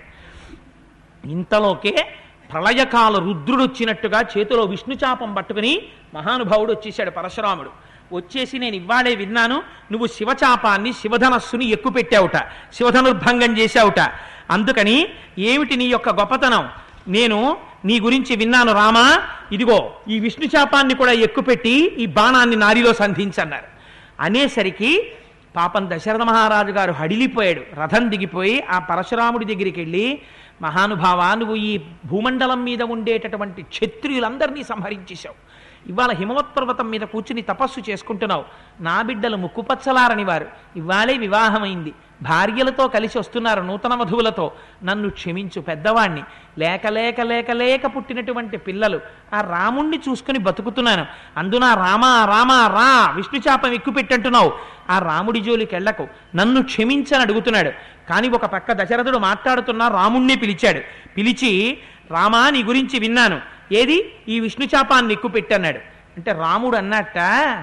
ఇంతలోకే ప్రళయకాల రుద్రుడు వచ్చినట్టుగా చేతిలో విష్ణుచాపం పట్టుకుని మహానుభావుడు వచ్చేసాడు పరశురాముడు వచ్చేసి నేను ఇవాళే విన్నాను నువ్వు శివచాపాన్ని శివధనస్సుని ఎక్కుపెట్టావుట శివధనుర్భంగం చేశావుట అందుకని ఏమిటి నీ యొక్క గొప్పతనం నేను నీ గురించి విన్నాను రామా ఇదిగో ఈ విష్ణుచాపాన్ని కూడా ఎక్కుపెట్టి ఈ బాణాన్ని నారిలో సంధించన్నారు అనేసరికి పాపం దశరథ మహారాజు గారు హడిలిపోయాడు రథం దిగిపోయి ఆ పరశురాముడి దగ్గరికి వెళ్ళి మహానుభావ నువ్వు ఈ భూమండలం మీద ఉండేటటువంటి క్షత్రియులందరినీ సంహరించేశావు ఇవాళ హిమవత్ పర్వతం మీద కూర్చుని తపస్సు చేసుకుంటున్నావు నా బిడ్డలు ముక్కుపచ్చలారని వారు ఇవాళే వివాహమైంది భార్యలతో కలిసి వస్తున్నారు నూతన వధువులతో నన్ను క్షమించు పెద్దవాణ్ణి లేక లేక లేక లేక పుట్టినటువంటి పిల్లలు ఆ రాముణ్ణి చూసుకుని బతుకుతున్నాను అందున రామా రామా రా విష్ణు చాపం ఎక్కుపెట్టంటున్నావు ఆ రాముడి జోలికి వెళ్ళకు నన్ను క్షమించని అడుగుతున్నాడు కానీ ఒక పక్క దశరథుడు మాట్లాడుతున్నా రాముణ్ణి పిలిచాడు పిలిచి రామా నీ గురించి విన్నాను ఏది ఈ విష్ణు చాపాన్ని ఎక్కుపెట్టన్నాడు అంటే రాముడు అన్నట్ట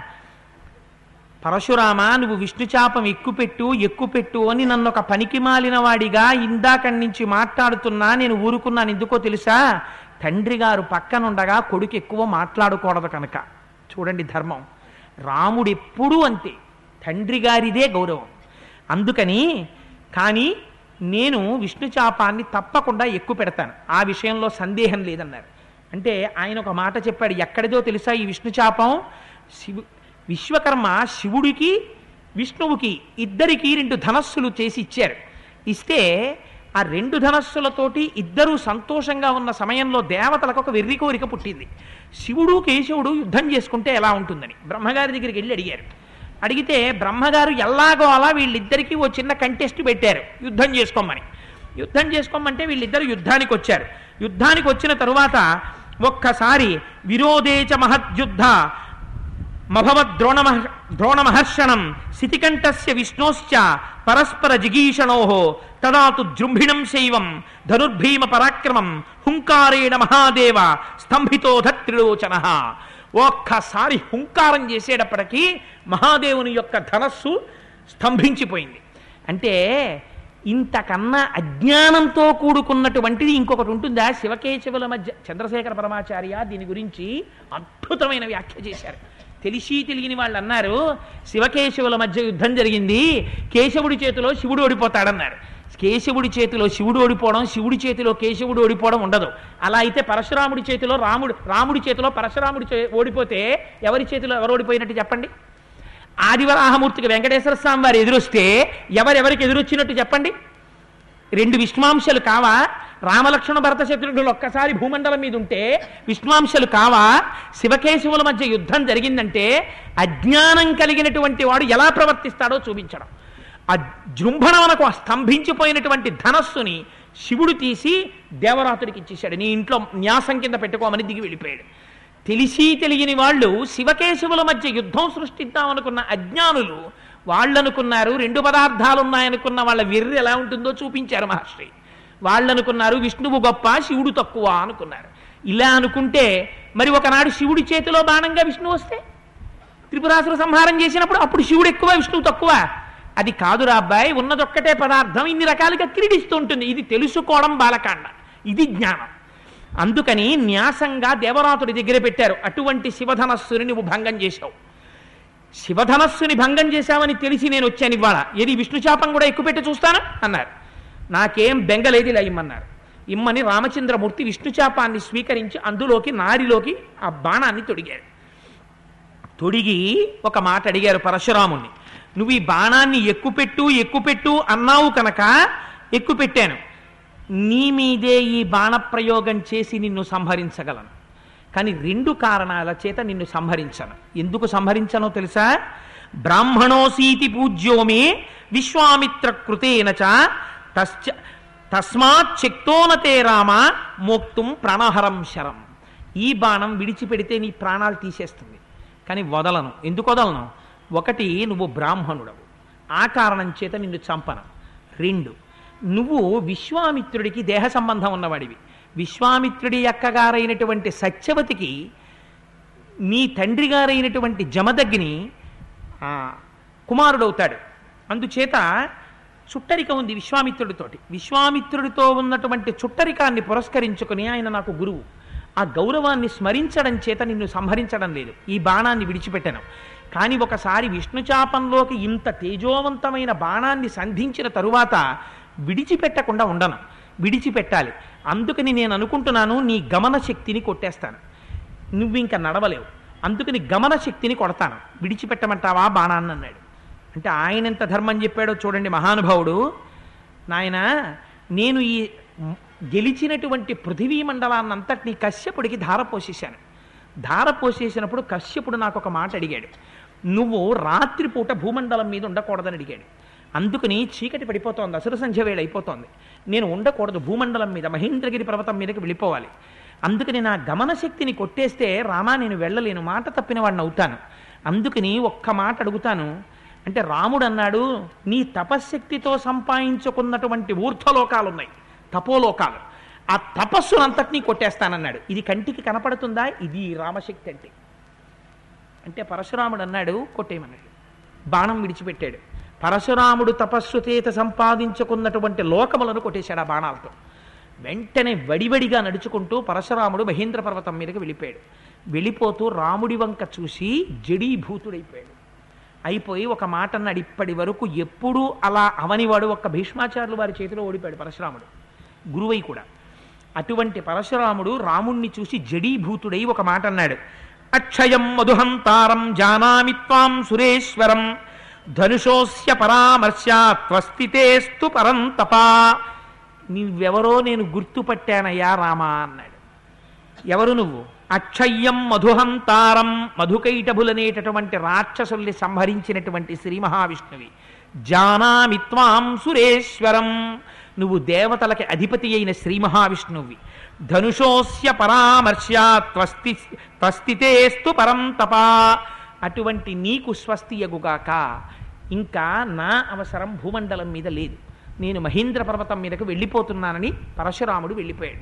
పరశురామ నువ్వు విష్ణు చాపం ఎక్కుపెట్టు ఎక్కుపెట్టు అని నన్ను ఒక పనికి మాలిన వాడిగా ఇందాకడి నుంచి మాట్లాడుతున్నా నేను ఊరుకున్నాను ఎందుకో తెలుసా తండ్రి గారు పక్కనుండగా కొడుకు ఎక్కువ మాట్లాడకూడదు కనుక చూడండి ధర్మం రాముడు ఎప్పుడూ అంతే తండ్రి గారిదే గౌరవం అందుకని కానీ నేను విష్ణు చాపాన్ని తప్పకుండా ఎక్కువ పెడతాను ఆ విషయంలో సందేహం లేదన్నారు అంటే ఆయన ఒక మాట చెప్పాడు ఎక్కడిదో తెలుసా ఈ విష్ణు చాపం శివు విశ్వకర్మ శివుడికి విష్ణువుకి ఇద్దరికి రెండు ధనస్సులు చేసి ఇచ్చారు ఇస్తే ఆ రెండు ధనస్సులతోటి ఇద్దరూ సంతోషంగా ఉన్న సమయంలో దేవతలకు ఒక వెర్రి కోరిక పుట్టింది శివుడు కేశవుడు యుద్ధం చేసుకుంటే ఎలా ఉంటుందని బ్రహ్మగారి దగ్గరికి వెళ్ళి అడిగారు అడిగితే బ్రహ్మగారు ఎలాగో అలా వీళ్ళిద్దరికీ ఓ చిన్న కంటెస్ట్ పెట్టారు యుద్ధం చేసుకోమని యుద్ధం చేసుకోమంటే వీళ్ళిద్దరు యుద్ధానికి వచ్చారు యుద్ధానికి వచ్చిన తరువాత ఒక్కసారి విరోధేచ మహద్యుద్ధ మభవద్ ద్రోణ ద్రోణమహర్షణం శితికంఠస్య విష్ణోశ్చ పరస్పర జిగీషణో తదాతు జృంభిణం శైవం ధనుర్భీమ పరాక్రమం హుంకారేణ మహాదేవ స్తంభితో ధత్రిలోచన ఒక్కసారి హుంకారం చేసేటప్పటికీ మహాదేవుని యొక్క ధనస్సు స్తంభించిపోయింది అంటే ఇంతకన్నా అజ్ఞానంతో కూడుకున్నటువంటిది ఇంకొకటి ఉంటుందా శివకేశవుల మధ్య చంద్రశేఖర పరమాచార్య దీని గురించి అద్భుతమైన వ్యాఖ్య చేశారు తెలిసి తెలియని వాళ్ళు అన్నారు శివకేశవుల మధ్య యుద్ధం జరిగింది కేశవుడి చేతిలో శివుడు ఓడిపోతాడన్నారు కేశవుడి చేతిలో శివుడు ఓడిపోవడం శివుడి చేతిలో కేశవుడు ఓడిపోవడం ఉండదు అలా అయితే పరశురాముడి చేతిలో రాముడు రాముడి చేతిలో పరశురాముడి చే- ఓడిపోతే ఎవరి చేతిలో ఎవరు ఓడిపోయినట్టు చెప్పండి ఆదివరాహమూర్తికి వెంకటేశ్వర స్వామి వారు ఎదురొస్తే ఎవరెవరికి ఎదురొచ్చినట్టు చెప్పండి రెండు విష్ణువాంశలు కావా రామలక్ష్మణ భరత శత్రుఘ్నులు ఒక్కసారి భూమండలం మీద ఉంటే విష్ణువాంశలు కావా శివకేశవుల మధ్య యుద్ధం జరిగిందంటే అజ్ఞానం కలిగినటువంటి వాడు ఎలా ప్రవర్తిస్తాడో చూపించడం ఆ జృంభణమునకు ఆ స్తంభించిపోయినటువంటి ధనస్సుని శివుడు తీసి దేవరాతుడికి ఇచ్చేశాడు నీ ఇంట్లో న్యాసం కింద పెట్టుకోమని దిగి వెళ్ళిపోయాడు తెలిసి తెలియని వాళ్ళు శివకేశవుల మధ్య యుద్ధం సృష్టిద్దామనుకున్న అజ్ఞానులు వాళ్ళనుకున్నారు రెండు పదార్థాలు ఉన్నాయనుకున్న వాళ్ళ వెర్రి ఎలా ఉంటుందో చూపించారు మహర్షి వాళ్ళనుకున్నారు విష్ణువు గొప్ప శివుడు తక్కువ అనుకున్నారు ఇలా అనుకుంటే మరి ఒకనాడు శివుడి చేతిలో బాణంగా విష్ణువు వస్తే త్రిపురాసుర సంహారం చేసినప్పుడు అప్పుడు శివుడు ఎక్కువ విష్ణువు తక్కువ అది కాదురా అబ్బాయి ఉన్నదొక్కటే పదార్థం ఇన్ని రకాలుగా క్రీడిస్తూ ఉంటుంది ఇది తెలుసుకోవడం బాలకాండ ఇది జ్ఞానం అందుకని న్యాసంగా దేవరాతుడి దగ్గర పెట్టారు అటువంటి శివధనస్సుని నువ్వు భంగం చేశావు శివధనస్సుని భంగం చేశావని తెలిసి నేను వచ్చాను ఇవాళ ఏది విష్ణు శాపం కూడా ఎక్కువ పెట్టి చూస్తాను అన్నారు నాకేం బెంగలేదు ఇలా ఇమ్మన్నారు ఇమ్మని రామచంద్రమూర్తి విష్ణు శాపాన్ని స్వీకరించి అందులోకి నారిలోకి ఆ బాణాన్ని తొడిగాడు తొడిగి ఒక మాట అడిగారు పరశురాముణ్ణి నువ్వు ఈ బాణాన్ని ఎక్కుపెట్టు ఎక్కుపెట్టు అన్నావు కనుక ఎక్కుపెట్టాను నీ మీదే ఈ బాణ ప్రయోగం చేసి నిన్ను సంహరించగలను కానీ రెండు కారణాల చేత నిన్ను సంహరించను ఎందుకు సంహరించనో తెలుసా బ్రాహ్మణోసీతి పూజ్యోమే విశ్వామిత్ర కృతేన చ తశ్చ తస్మాత్ శక్తోనతే రామ మోక్తుం ప్రాణహరం శరం ఈ బాణం విడిచిపెడితే నీ ప్రాణాలు తీసేస్తుంది కానీ వదలను ఎందుకు వదలను ఒకటి నువ్వు బ్రాహ్మణుడవు ఆ కారణం చేత నిన్ను చంపను రెండు నువ్వు విశ్వామిత్రుడికి దేహ సంబంధం ఉన్నవాడివి విశ్వామిత్రుడి అక్కగారైనటువంటి సత్యవతికి నీ తండ్రి గారైనటువంటి జమదగ్ని ఆ, కుమారుడవుతాడు అందుచేత చుట్టరిక ఉంది విశ్వామిత్రుడితోటి విశ్వామిత్రుడితో ఉన్నటువంటి చుట్టరికాన్ని పురస్కరించుకుని ఆయన నాకు గురువు ఆ గౌరవాన్ని స్మరించడం చేత నిన్ను సంహరించడం లేదు ఈ బాణాన్ని విడిచిపెట్టను కానీ ఒకసారి విష్ణుచాపంలోకి ఇంత తేజోవంతమైన బాణాన్ని సంధించిన తరువాత విడిచిపెట్టకుండా ఉండను విడిచిపెట్టాలి అందుకని నేను అనుకుంటున్నాను నీ గమన శక్తిని కొట్టేస్తాను నువ్వు ఇంకా నడవలేవు అందుకని గమన శక్తిని కొడతాను విడిచిపెట్టమంటావా బాణాన్ని అన్నాడు అంటే ఆయన ఎంత ధర్మం చెప్పాడో చూడండి మహానుభావుడు నాయన నేను ఈ గెలిచినటువంటి పృథివీ మండలాన్నంతటినీ కశ్యపుడికి ధార పోసేశాను ధార పోసేసినప్పుడు కశ్యపుడు నాకు ఒక మాట అడిగాడు నువ్వు రాత్రిపూట భూమండలం మీద ఉండకూడదని అడిగాడు అందుకని చీకటి పడిపోతోంది అసుర సంధ్య వేళ అయిపోతోంది నేను ఉండకూడదు భూమండలం మీద మహేంద్రగిరి పర్వతం మీదకి వెళ్ళిపోవాలి అందుకని నా గమన శక్తిని కొట్టేస్తే రామా నేను వెళ్ళలేను మాట తప్పిన వాడిని అవుతాను అందుకని ఒక్క మాట అడుగుతాను అంటే రాముడు అన్నాడు నీ తపశ్శక్తితో సంపాదించుకున్నటువంటి ఊర్ధ్వలోకాలు ఉన్నాయి తపోలోకాలు ఆ తపస్సునంతటినీ కొట్టేస్తానన్నాడు ఇది కంటికి కనపడుతుందా ఇది రామశక్తి అంటే అంటే పరశురాముడు అన్నాడు కొట్టేయమన్నాడు బాణం విడిచిపెట్టాడు పరశురాముడు తపస్సు చేత సంపాదించుకున్నటువంటి లోకములను కొట్టేశాడు ఆ బాణాలతో వెంటనే వడివడిగా నడుచుకుంటూ పరశురాముడు మహేంద్ర పర్వతం మీదకి వెళ్ళిపోయాడు వెళ్ళిపోతూ రాముడి వంక చూసి జడీభూతుడైపోయాడు అయిపోయి ఒక మాట అన్నాడు ఇప్పటి వరకు ఎప్పుడూ అలా అవనివాడు ఒక్క భీష్మాచార్యులు వారి చేతిలో ఓడిపోయాడు పరశురాముడు గురువై కూడా అటువంటి పరశురాముడు రాముణ్ణి చూసి జడీభూతుడై ఒక మాట అన్నాడు అక్షయం మధుహంతారం జానామి త్వాం సురేశ్వరం ధనుషోస్య పరామర్శ త్వస్థితేస్తు పరంతపా నీవెవరో నేను గుర్తుపట్టానయ్యా రామా అన్నాడు ఎవరు నువ్వు అక్షయ్యం మధుహంతారం మధుకైటభులనేటటువంటి రాక్షసుల్ని సంహరించినటువంటి శ్రీ మహావిష్ణువి జానామి త్వాం సురేశ్వరం నువ్వు దేవతలకి అధిపతి అయిన శ్రీ మహావిష్ణువి ధనుషోస్య పరామర్శ త్వస్తి త్వస్థితేస్తు పరం తపా అటువంటి నీకు స్వస్తియగుగాక ఇంకా నా అవసరం భూమండలం మీద లేదు నేను మహేంద్ర పర్వతం మీదకు వెళ్ళిపోతున్నానని పరశురాముడు వెళ్ళిపోయాడు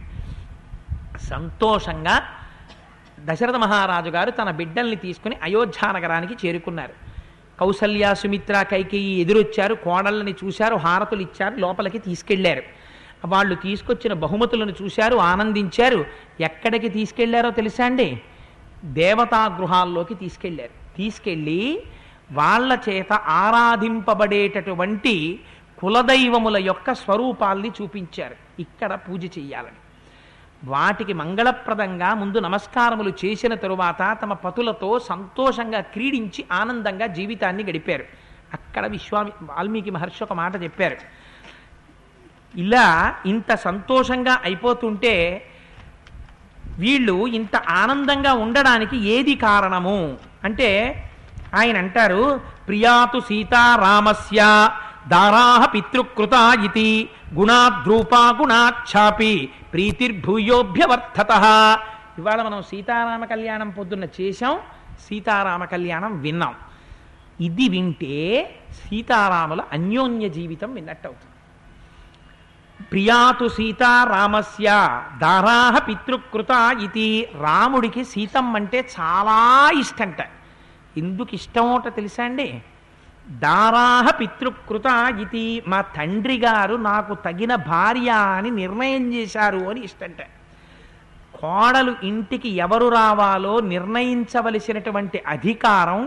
సంతోషంగా దశరథ మహారాజు గారు తన బిడ్డల్ని తీసుకుని అయోధ్య నగరానికి చేరుకున్నారు కౌసల్య సుమిత్ర కైకేయి ఎదురొచ్చారు కోడళ్ళని చూశారు హారతులు ఇచ్చారు లోపలికి తీసుకెళ్లారు వాళ్ళు తీసుకొచ్చిన బహుమతులను చూశారు ఆనందించారు ఎక్కడికి తీసుకెళ్లారో తెలుసా అండి దేవతా గృహాల్లోకి తీసుకెళ్లారు తీసుకెళ్ళి వాళ్ళ చేత ఆరాధింపబడేటటువంటి కులదైవముల యొక్క స్వరూపాల్ని చూపించారు ఇక్కడ పూజ చెయ్యాలని వాటికి మంగళప్రదంగా ముందు నమస్కారములు చేసిన తరువాత తమ పతులతో సంతోషంగా క్రీడించి ఆనందంగా జీవితాన్ని గడిపారు అక్కడ విశ్వామి వాల్మీకి మహర్షి ఒక మాట చెప్పారు ఇలా ఇంత సంతోషంగా అయిపోతుంటే వీళ్ళు ఇంత ఆనందంగా ఉండడానికి ఏది కారణము అంటే ఆయన అంటారు ప్రియాతు సీతారామస్య దారాహ పితృకృత ఇతి గుణాద్రూపా గుణాఛాపి ప్రీతిర్భూయోభ్యవర్ధత ఇవాళ మనం సీతారామ కళ్యాణం పొద్దున్న చేశాం సీతారామ కళ్యాణం విన్నాం ఇది వింటే సీతారాముల అన్యోన్య జీవితం విన్నట్టు అవుతుంది ప్రియాతు సీతారామస్య దారాహ పితృకృత ఇది రాముడికి సీతమ్మ అంటే చాలా ఇష్టంట ఎందుకు ఇష్టమోట తెలుసా అండి దారాహ పితృకృత ఇది మా తండ్రి గారు నాకు తగిన భార్య అని నిర్ణయం చేశారు అని ఇష్టంట కోడలు ఇంటికి ఎవరు రావాలో నిర్ణయించవలసినటువంటి అధికారం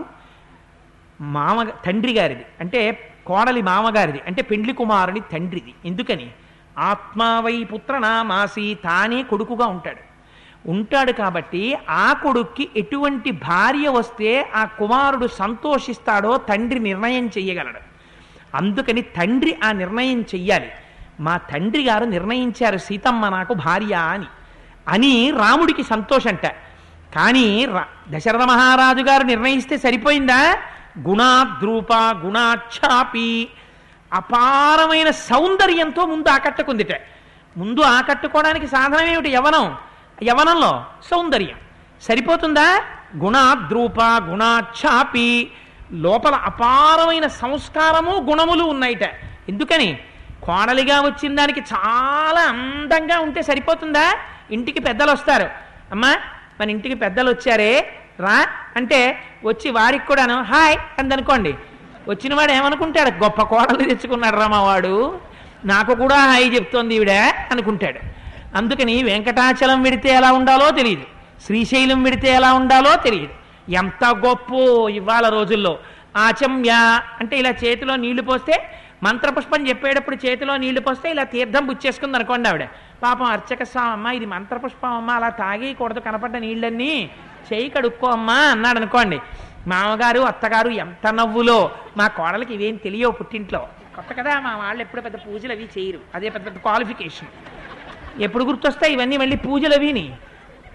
మామ తండ్రి గారిది అంటే కోడలి మామగారిది అంటే పెండ్లి కుమారుని తండ్రిది ఎందుకని ఆత్మావై పుత్రనామాసి తానే కొడుకుగా ఉంటాడు ఉంటాడు కాబట్టి ఆ కొడుక్కి ఎటువంటి భార్య వస్తే ఆ కుమారుడు సంతోషిస్తాడో తండ్రి నిర్ణయం చెయ్యగలడు అందుకని తండ్రి ఆ నిర్ణయం చెయ్యాలి మా తండ్రి గారు నిర్ణయించారు సీతమ్మ నాకు భార్య అని అని రాముడికి సంతోషంట కానీ రా- దశరథ మహారాజు గారు నిర్ణయిస్తే సరిపోయిందా గుణాద్రూప గుణాఛాపి అపారమైన సౌందర్యంతో ముందు ఆకట్టుకుందిట ముందు ఆకట్టుకోవడానికి సాధనం ఏమిటి యవనం యవనంలో సౌందర్యం సరిపోతుందా గుణాద్రూప గుణాఛాపి లోపల అపారమైన సంస్కారము గుణములు ఉన్నాయిట ఎందుకని కోడలిగా వచ్చిన దానికి చాలా అందంగా ఉంటే సరిపోతుందా ఇంటికి పెద్దలు వస్తారు అమ్మా మన ఇంటికి పెద్దలు వచ్చారే రా అంటే వచ్చి వారికి కూడాను హాయ్ అందనుకోండి వచ్చిన వాడు ఏమనుకుంటాడు గొప్ప కోడలు తెచ్చుకున్నాడు రా మా వాడు నాకు కూడా హాయ్ చెప్తోంది ఈవిడ అనుకుంటాడు అందుకని వెంకటాచలం విడితే ఎలా ఉండాలో తెలియదు శ్రీశైలం విడితే ఎలా ఉండాలో తెలియదు ఎంత గొప్ప ఇవాళ రోజుల్లో ఆచమ్య అంటే ఇలా చేతిలో నీళ్లు పోస్తే మంత్రపుష్పం చెప్పేటప్పుడు చేతిలో నీళ్లు పోస్తే ఇలా తీర్థం బుచ్చేసుకుంది అనుకోండి ఆవిడ పాపం అర్చక స్వామి అమ్మ ఇది మంత్రపుష్పం అమ్మ అలా తాగేయకూడదు కనపడ్డ నీళ్ళన్నీ చేయి కడుక్కో అమ్మా అన్నాడు అనుకోండి మామగారు అత్తగారు ఎంత నవ్వులో మా కోడలకి ఇవేం తెలియవు పుట్టింట్లో కొత్త కదా మా వాళ్ళు ఎప్పుడు పెద్ద పూజలు అవి చేయరు అదే పెద్ద పెద్ద క్వాలిఫికేషన్ ఎప్పుడు గుర్తొస్తాయి ఇవన్నీ మళ్ళీ పూజలు అవిని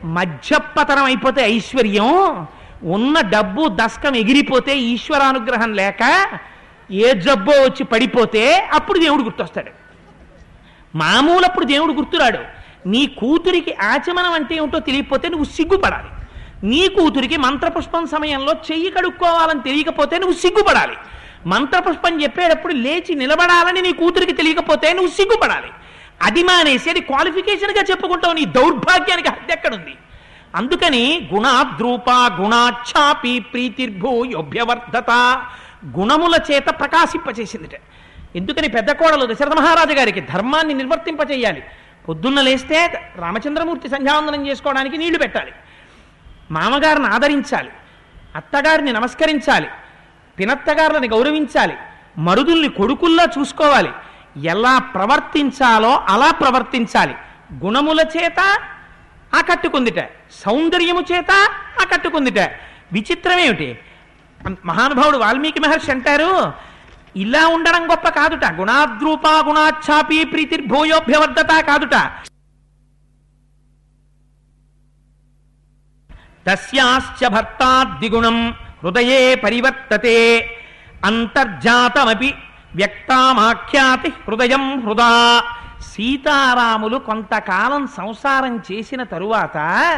మధ్యపతనం అయిపోతే ఐశ్వర్యం ఉన్న డబ్బు దస్కం ఎగిరిపోతే ఈశ్వరానుగ్రహం లేక ఏ జబ్బో వచ్చి పడిపోతే అప్పుడు దేవుడు గుర్తొస్తాడు మామూలప్పుడు దేవుడు గుర్తురాడు నీ కూతురికి ఆచమనం అంటే ఏమిటో తెలియకపోతే నువ్వు సిగ్గుపడాలి నీ కూతురికి మంత్రపుష్పం సమయంలో చెయ్యి కడుక్కోవాలని తెలియకపోతే నువ్వు సిగ్గుపడాలి మంత్రపుష్పం చెప్పేటప్పుడు లేచి నిలబడాలని నీ కూతురికి తెలియకపోతే నువ్వు సిగ్గుపడాలి అది మానేసి అది క్వాలిఫికేషన్గా చెప్పుకుంటావు నీ దౌర్భాగ్యానికి హద్దు ఎక్కడుంది అందుకని గుణాద్రూప గుణాఛాపి ప్రీతిర్భూయోభ్యవర్ధత గుణముల చేత ప్రకాశింపచేసిందిట ఎందుకని పెద్ద కోడలు దశరథ మహారాజు గారికి ధర్మాన్ని నిర్వర్తింపచేయాలి పొద్దున్న లేస్తే రామచంద్రమూర్తి సంధ్యావందనం చేసుకోవడానికి నీళ్లు పెట్టాలి మామగారిని ఆదరించాలి అత్తగారిని నమస్కరించాలి పినత్తగారులని గౌరవించాలి మరుదుల్ని కొడుకుల్లా చూసుకోవాలి ఎలా ప్రవర్తించాలో అలా ప్రవర్తించాలి గుణముల చేత ఆకట్టుకుందిట సౌందర్యము చేత ఆకట్టుకుందిట విచిత్రమేమిటి మహానుభావుడు వాల్మీకి మహర్షి అంటారు ఇలా ఉండడం గొప్ప కాదుట గుణాద్రూప గుణాఛాపి ప్రీతిర్భూయోభ్యవర్ధత కాదుట తస్యాశ్చ భర్తాద్దిగుణం హృదయే పరివర్తతే అంతర్జాతమపి వ్యక్తామాఖ్యాతి హృదయం హృదా సీతారాములు కొంతకాలం సంసారం చేసిన తరువాత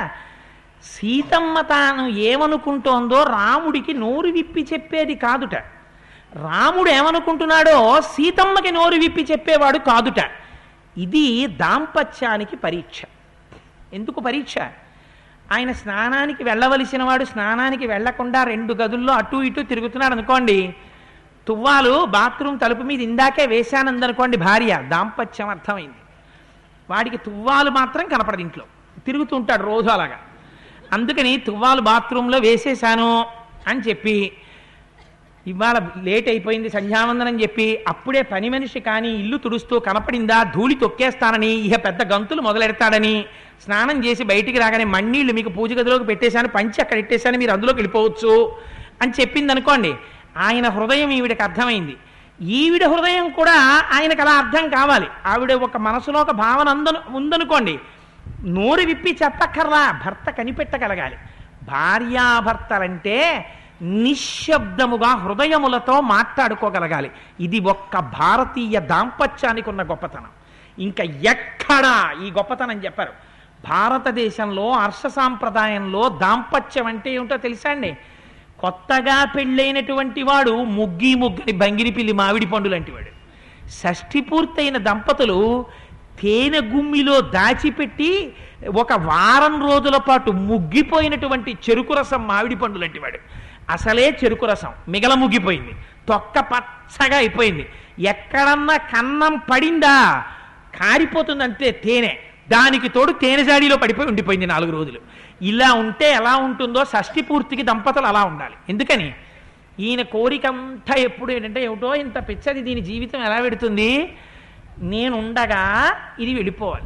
సీతమ్మ తాను ఏమనుకుంటోందో రాముడికి నోరు విప్పి చెప్పేది కాదుట రాముడు ఏమనుకుంటున్నాడో సీతమ్మకి నోరు విప్పి చెప్పేవాడు కాదుట ఇది దాంపత్యానికి పరీక్ష ఎందుకు పరీక్ష ఆయన స్నానానికి వెళ్ళవలసిన వాడు స్నానానికి వెళ్లకుండా రెండు గదుల్లో అటు ఇటు తిరుగుతున్నాడు అనుకోండి తువ్వాలు బాత్రూమ్ తలుపు మీద ఇందాకే వేశానందనుకోండి భార్య దాంపత్యం అర్థమైంది వాడికి తువ్వాలు మాత్రం కనపడదు ఇంట్లో తిరుగుతూ ఉంటాడు రోజు అలాగా అందుకని తువ్వాలు బాత్రూంలో వేసేశాను అని చెప్పి ఇవాళ లేట్ అయిపోయింది సంధ్యావందనం చెప్పి అప్పుడే పని మనిషి కానీ ఇల్లు తుడుస్తూ కనపడిందా ధూళి తొక్కేస్తానని ఇహ పెద్ద గంతులు మొదలెడతాడని స్నానం చేసి బయటికి రాగానే మన్నీళ్ళు మీకు పూజ గదిలోకి పెట్టేశాను పంచి అక్కడ పెట్టేశాను మీరు అందులోకి వెళ్ళిపోవచ్చు అని చెప్పింది అనుకోండి ఆయన హృదయం ఈవిడకి అర్థమైంది ఈవిడ హృదయం కూడా ఆయనకు అలా అర్థం కావాలి ఆవిడ ఒక మనసులో ఒక భావన అందను ఉందనుకోండి నోరు విప్పి చెప్పక్కర్లా భర్త కనిపెట్టగలగాలి భార్యాభర్తలంటే నిశ్శబ్దముగా హృదయములతో మాట్లాడుకోగలగాలి ఇది ఒక్క భారతీయ దాంపత్యానికి ఉన్న గొప్పతనం ఇంకా ఎక్కడా ఈ గొప్పతనం చెప్పారు భారతదేశంలో హర్ష సాంప్రదాయంలో దాంపత్యం అంటే ఏమిటో తెలుసా అండి కొత్తగా పెళ్ళైనటువంటి వాడు ముగ్గి ముగ్గని బంగిరి పిల్లి మామిడి పండు లాంటి వాడు షష్ఠి పూర్తయిన దంపతులు తేనె గుమ్మిలో దాచిపెట్టి ఒక వారం రోజుల పాటు ముగ్గిపోయినటువంటి చెరుకు రసం మామిడి పండు లాంటి వాడు అసలే చెరుకు రసం మిగల ముగ్గిపోయింది తొక్క పచ్చగా అయిపోయింది ఎక్కడన్నా కన్నం పడిందా కారిపోతుంది అంతే తేనె దానికి తోడు తేనె జాడీలో పడిపోయి ఉండిపోయింది నాలుగు రోజులు ఇలా ఉంటే ఎలా ఉంటుందో షష్ఠి పూర్తికి దంపతులు అలా ఉండాలి ఎందుకని ఈయన కోరిక అంతా ఎప్పుడు ఏంటంటే ఏమిటో ఇంత పిచ్చది దీని జీవితం ఎలా పెడుతుంది నేను ఉండగా ఇది వెళ్ళిపోవాలి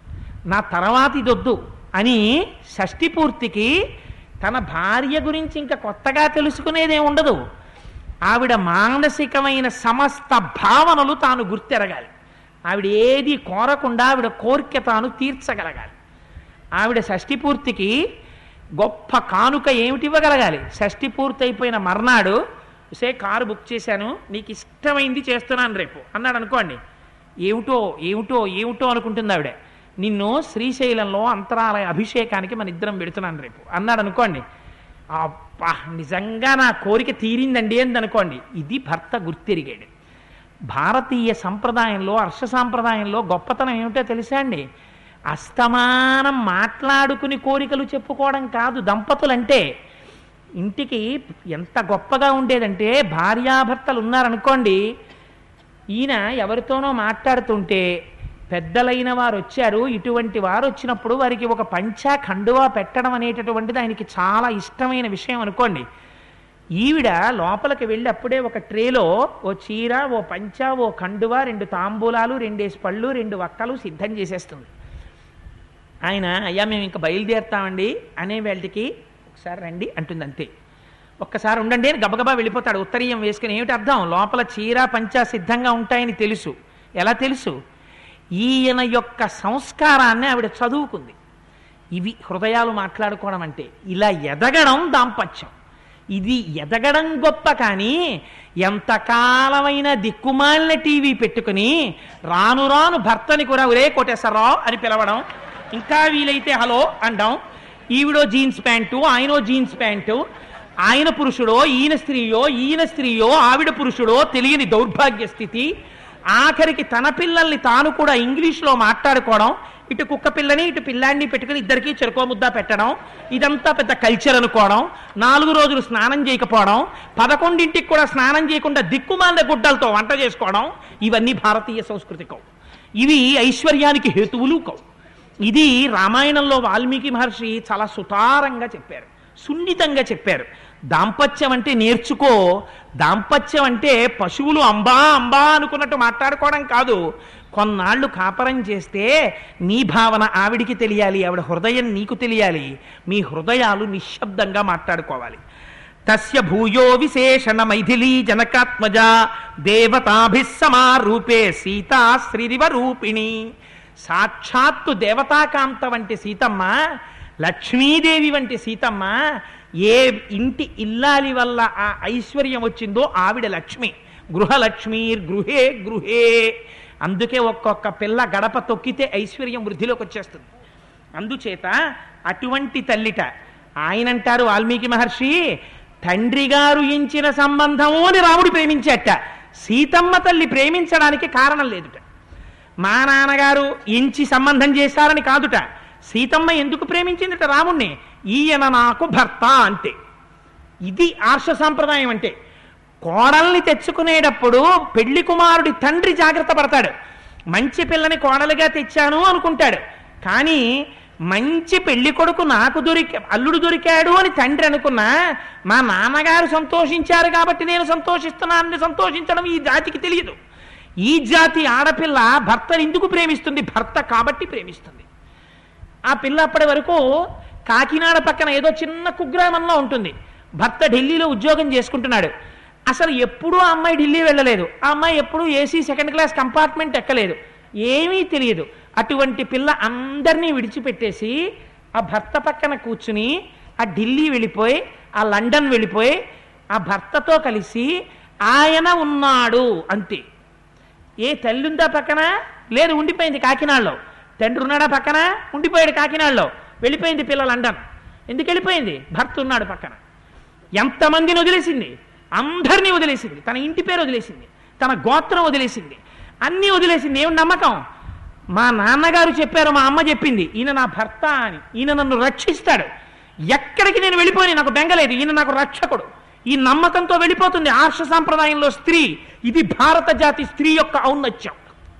నా తర్వాత ఇది వద్దు అని షష్ఠి పూర్తికి తన భార్య గురించి ఇంకా కొత్తగా తెలుసుకునేదే ఉండదు ఆవిడ మానసికమైన సమస్త భావనలు తాను గుర్తెరగాలి ఆవిడ ఏది కోరకుండా ఆవిడ కోరిక తాను తీర్చగలగాలి ఆవిడ షష్ఠి పూర్తికి గొప్ప కానుక ఏమిటి ఇవ్వగలగాలి షష్ఠి పూర్తి అయిపోయిన మర్నాడు సే కారు బుక్ చేశాను నీకు ఇష్టమైంది చేస్తున్నాను రేపు అన్నాడు అనుకోండి ఏమిటో ఏమిటో ఏమిటో అనుకుంటుంది ఆవిడ నిన్ను శ్రీశైలంలో అంతరాలయ అభిషేకానికి మన ఇద్దరం పెడుతున్నాను రేపు అన్నాడు అనుకోండి అబ్బా నిజంగా నా కోరిక తీరిందండి అని అనుకోండి ఇది భర్త గుర్తెరిగాడు భారతీయ సంప్రదాయంలో హర్ష సాంప్రదాయంలో గొప్పతనం ఏమిటో తెలుసా అండి అస్తమానం మాట్లాడుకుని కోరికలు చెప్పుకోవడం కాదు దంపతులంటే ఇంటికి ఎంత గొప్పగా ఉండేదంటే భార్యాభర్తలు ఉన్నారనుకోండి ఈయన ఎవరితోనో మాట్లాడుతుంటే పెద్దలైన వారు వచ్చారు ఇటువంటి వారు వచ్చినప్పుడు వారికి ఒక పంచా ఖండువా పెట్టడం అనేటటువంటిది ఆయనకి చాలా ఇష్టమైన విషయం అనుకోండి ఈవిడ లోపలికి వెళ్ళి అప్పుడే ఒక ట్రేలో ఓ చీర ఓ పంచా ఓ కండువా రెండు తాంబూలాలు రెండేసి పళ్ళు రెండు వక్కలు సిద్ధం చేసేస్తుంది ఆయన అయ్యా మేము ఇంకా బయలుదేరుతామండి అనే వేళకి ఒకసారి రండి అంటుంది అంతే ఒక్కసారి ఉండండి అని గబగబా వెళ్ళిపోతాడు ఉత్తరీయం వేసుకుని ఏమిటి అర్థం లోపల చీర పంచా సిద్ధంగా ఉంటాయని తెలుసు ఎలా తెలుసు ఈయన యొక్క సంస్కారాన్ని ఆవిడ చదువుకుంది ఇవి హృదయాలు మాట్లాడుకోవడం అంటే ఇలా ఎదగడం దాంపత్యం ఇది ఎదగడం గొప్ప కానీ ఎంతకాలమైన దిక్కుమాలిన టీవీ పెట్టుకుని రాను రాను భర్తని కూడా ఒరే కోటేశ్వరరావు అని పిలవడం ఇంకా వీలైతే హలో అండం ఈవిడో జీన్స్ ప్యాంటు ఆయనో జీన్స్ ప్యాంటు ఆయన పురుషుడో ఈయన స్త్రీయో ఈయన స్త్రీయో ఆవిడ పురుషుడో తెలియని దౌర్భాగ్య స్థితి ఆఖరికి తన పిల్లల్ని తాను కూడా ఇంగ్లీష్లో మాట్లాడుకోవడం ఇటు కుక్క పిల్లని ఇటు పిల్లాన్ని పెట్టుకుని ఇద్దరికి చెరుకో ముద్ద పెట్టడం ఇదంతా పెద్ద కల్చర్ అనుకోవడం నాలుగు రోజులు స్నానం చేయకపోవడం పదకొండింటికి కూడా స్నానం చేయకుండా దిక్కుమాల గుడ్డలతో వంట చేసుకోవడం ఇవన్నీ భారతీయ సంస్కృతి కవు ఇవి ఐశ్వర్యానికి హేతువులు కవు ఇది రామాయణంలో వాల్మీకి మహర్షి చాలా సుతారంగా చెప్పారు సున్నితంగా చెప్పారు దాంపత్యం అంటే నేర్చుకో దాంపత్యం అంటే పశువులు అంబా అంబా అనుకున్నట్టు మాట్లాడుకోవడం కాదు కొన్నాళ్ళు కాపరం చేస్తే నీ భావన ఆవిడికి తెలియాలి ఆవిడ హృదయం నీకు తెలియాలి మీ హృదయాలు నిశ్శబ్దంగా మాట్లాడుకోవాలి తస్య భూయో విశేషణ మైథిలీ జనకాత్మజ దేవతాభిస్ సమారూపే సీతా శ్రీరివ రూపిణి సాక్షాత్తు దేవతాకాంత వంటి సీతమ్మ లక్ష్మీదేవి వంటి సీతమ్మ ఏ ఇంటి ఇల్లాలి వల్ల ఆ ఐశ్వర్యం వచ్చిందో ఆవిడ లక్ష్మి గృహలక్ష్మి గృహే గృహే అందుకే ఒక్కొక్క పిల్ల గడప తొక్కితే ఐశ్వర్యం వృద్ధిలోకి వచ్చేస్తుంది అందుచేత అటువంటి తల్లిట ఆయన అంటారు వాల్మీకి మహర్షి తండ్రి గారు ఎంచిన సంబంధము అని రాముడు ప్రేమించట సీతమ్మ తల్లి ప్రేమించడానికి కారణం లేదుట మా నాన్నగారు ఎంచి సంబంధం చేశారని కాదుట సీతమ్మ ఎందుకు ప్రేమించిందిట రాముణ్ణి ఈయన నాకు భర్త అంటే ఇది ఆర్ష సాంప్రదాయం అంటే కోడల్ని తెచ్చుకునేటప్పుడు పెళ్లి కుమారుడి తండ్రి జాగ్రత్త పడతాడు మంచి పిల్లని కోడలుగా తెచ్చాను అనుకుంటాడు కానీ మంచి పెళ్లి కొడుకు నాకు దొరికి అల్లుడు దొరికాడు అని తండ్రి అనుకున్నా మా నాన్నగారు సంతోషించారు కాబట్టి నేను సంతోషిస్తున్నానని సంతోషించడం ఈ జాతికి తెలియదు ఈ జాతి ఆడపిల్ల భర్తను ఎందుకు ప్రేమిస్తుంది భర్త కాబట్టి ప్రేమిస్తుంది ఆ పిల్ల అప్పటి వరకు కాకినాడ పక్కన ఏదో చిన్న కుగ్రామంలో ఉంటుంది భర్త ఢిల్లీలో ఉద్యోగం చేసుకుంటున్నాడు అసలు ఎప్పుడూ ఆ అమ్మాయి ఢిల్లీ వెళ్ళలేదు ఆ అమ్మాయి ఎప్పుడూ ఏసీ సెకండ్ క్లాస్ కంపార్ట్మెంట్ ఎక్కలేదు ఏమీ తెలియదు అటువంటి పిల్ల అందరినీ విడిచిపెట్టేసి ఆ భర్త పక్కన కూర్చుని ఆ ఢిల్లీ వెళ్ళిపోయి ఆ లండన్ వెళ్ళిపోయి ఆ భర్తతో కలిసి ఆయన ఉన్నాడు అంతే ఏ తల్లి ఉందా పక్కన లేదు ఉండిపోయింది కాకినాడలో తండ్రి ఉన్నాడా పక్కన ఉండిపోయాడు కాకినాడలో వెళ్ళిపోయింది పిల్ల లండన్ ఎందుకు వెళ్ళిపోయింది భర్త ఉన్నాడు పక్కన ఎంతమందిని వదిలేసింది అందరినీ వదిలేసింది తన ఇంటి పేరు వదిలేసింది తన గోత్రం వదిలేసింది అన్నీ వదిలేసింది ఏమి నమ్మకం మా నాన్నగారు చెప్పారు మా అమ్మ చెప్పింది ఈయన నా భర్త అని ఈయన నన్ను రక్షిస్తాడు ఎక్కడికి నేను వెళ్ళిపోయి నాకు బెంగలేదు ఈయన నాకు రక్షకుడు ఈ నమ్మకంతో వెళ్ళిపోతుంది ఆర్ష సాంప్రదాయంలో స్త్రీ ఇది భారత జాతి స్త్రీ యొక్క ఔన్నత్యం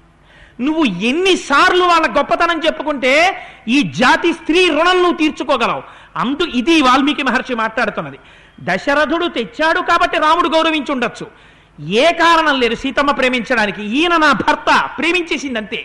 నువ్వు ఎన్నిసార్లు వాళ్ళ గొప్పతనం చెప్పుకుంటే ఈ జాతి స్త్రీ రుణం నువ్వు తీర్చుకోగలవు అందు ఇది వాల్మీకి మహర్షి మాట్లాడుతున్నది దశరథుడు తెచ్చాడు కాబట్టి రాముడు గౌరవించి ఉండొచ్చు ఏ కారణం లేదు సీతమ్మ ప్రేమించడానికి ఈయన నా భర్త ప్రేమించేసింది అంతే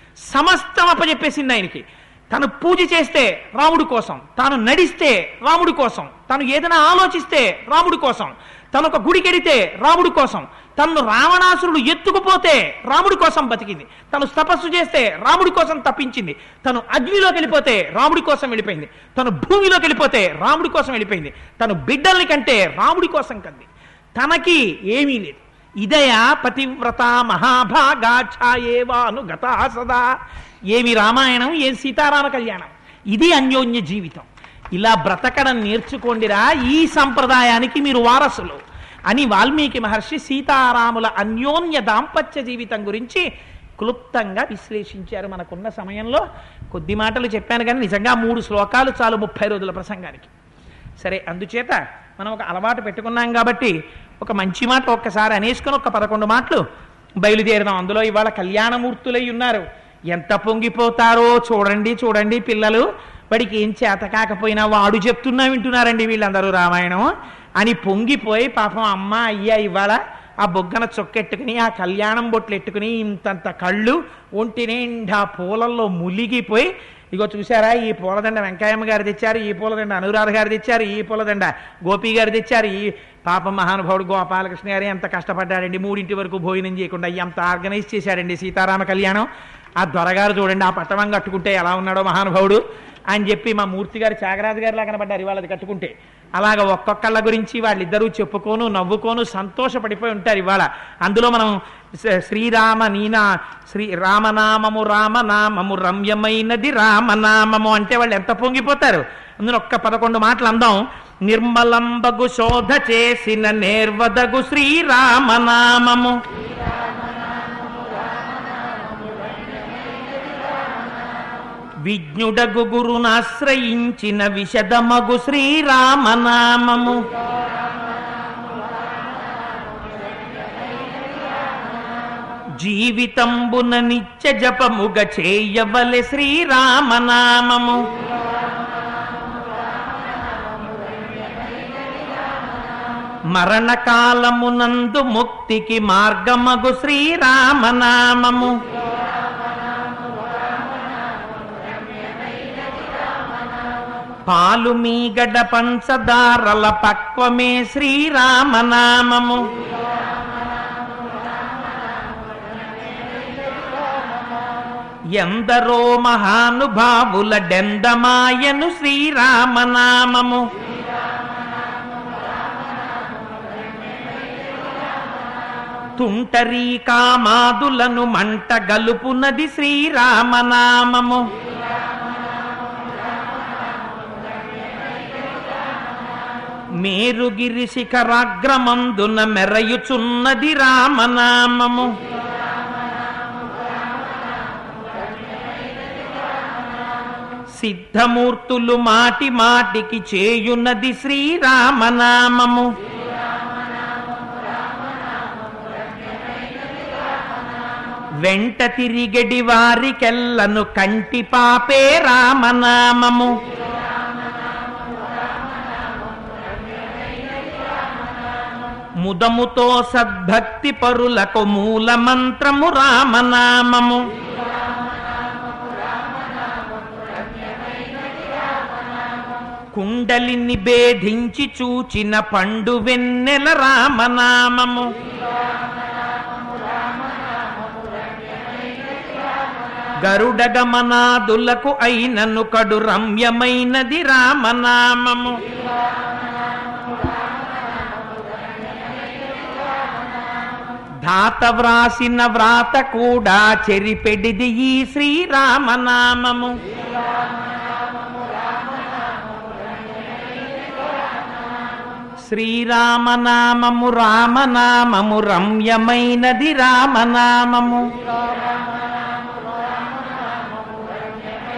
సమస్తం అప్పచెప్పేసింది ఆయనకి తను పూజ చేస్తే రాముడి కోసం తాను నడిస్తే రాముడి కోసం తను ఏదైనా ఆలోచిస్తే రాముడి కోసం తను ఒక గుడికెడితే రాముడి కోసం తను రావణాసురుడు ఎత్తుకుపోతే రాముడి కోసం బతికింది తను తపస్సు చేస్తే రాముడి కోసం తప్పించింది తను అగ్నిలోకి వెళ్ళిపోతే రాముడి కోసం వెళ్ళిపోయింది తను భూమిలోకి వెళ్ళిపోతే రాముడి కోసం వెళ్ళిపోయింది తను బిడ్డల్ని కంటే రాముడి కోసం కంది తనకి ఏమీ లేదు ఇదయా పతివ్రత మహాభాగా ఛాయేవాను గత సదా ఏమి రామాయణం ఏ సీతారామ కళ్యాణం ఇది అన్యోన్య జీవితం ఇలా బ్రతకడం నేర్చుకోండిరా ఈ సంప్రదాయానికి మీరు వారసులు అని వాల్మీకి మహర్షి సీతారాముల అన్యోన్య దాంపత్య జీవితం గురించి క్లుప్తంగా విశ్లేషించారు మనకున్న సమయంలో కొద్ది మాటలు చెప్పాను కానీ నిజంగా మూడు శ్లోకాలు చాలు ముప్పై రోజుల ప్రసంగానికి సరే అందుచేత మనం ఒక అలవాటు పెట్టుకున్నాం కాబట్టి ఒక మంచి మాట ఒక్కసారి అనేసుకొని ఒక పదకొండు మాటలు బయలుదేరదాం అందులో ఇవాళ కళ్యాణమూర్తులై ఉన్నారు ఎంత పొంగిపోతారో చూడండి చూడండి పిల్లలు వాడికి ఏం చేత కాకపోయినా వాడు చెప్తున్నా వింటున్నారండి వీళ్ళందరూ రామాయణం అని పొంగిపోయి పాపం అమ్మ అయ్యా ఇవాళ ఆ బొగ్గన చొక్కెట్టుకుని ఆ కళ్యాణం బొట్లు ఎట్టుకుని ఇంతంత కళ్ళు ఒంటి నిండా పూలల్లో ములిగిపోయి ఇగో చూసారా ఈ పూలదండ వెంకయ్యమ్మ గారు తెచ్చారు ఈ పూలదండ అనురాధ గారు తెచ్చారు ఈ పూలదండ గోపి గారు తెచ్చారు ఈ పాపం మహానుభావుడు గోపాలకృష్ణ గారు ఎంత కష్టపడ్డాడండి మూడింటి వరకు భోజనం చేయకుండా ఎంత ఆర్గనైజ్ చేశాడండి సీతారామ కళ్యాణం ఆ దొరగారు చూడండి ఆ పట్టవం కట్టుకుంటే ఎలా ఉన్నాడో మహానుభావుడు అని చెప్పి మా మూర్తి గారు త్యాగరాజు గారిలా కనబడ్డారు ఇవాళ అది కట్టుకుంటే అలాగ ఒక్కొక్కళ్ళ గురించి వాళ్ళిద్దరూ చెప్పుకోను నవ్వుకోను సంతోషపడిపోయి ఉంటారు ఇవాళ అందులో మనం స- శ్రీరామ నీనా శ్రీ రామనామము రామనామము రమ్యమైనది రామనామము అంటే వాళ్ళు ఎంత పొంగిపోతారు అందులో ఒక్క పదకొండు మాటలు అందాం నిర్మలంబగు శోధ చేసిన నేర్వదగు శ్రీరామనామము విజ్ఞుడగు గురునాశ్రయించిన విశదమగు శ్రీరామనామము జీవితంబున నిత్య జపముగ చేయవలె శ్రీరామనామము మరణకాలమునందు ముక్తికి మార్గమగు శ్రీరామనామము పాలు మీగడ పంచదారల పక్వమే శ్రీరామనామము ఎందరో మహానుభావుల డెందమాయను శ్రీరామనామము తుంటరీ కామాదులను మంట గలుపునది శ్రీరామనామము మేరుగిరి శిఖరాగ్రమందున మెరయుచున్నది రామనామము సిద్ధమూర్తులు మాటి మాటికి చేయున్నది శ్రీరామనామము వెంట తిరిగడి వారికెల్లను కంటి పాపే రామనామము ముదముతో సద్భక్తి పరులకు మూల మంత్రము రామనామము కుండలిని భేదించి చూచిన పండు వెన్నెల రామనామము గరుడ గమనాదులకు అయినను కడు రమ్యమైనది రామనామము ధాత వ్రాసిన వ్రాత కూడా చెరిపెడిది ఈ శ్రీరామనామము శ్రీరామనామము రామనామము రమ్యమైనది రామనామము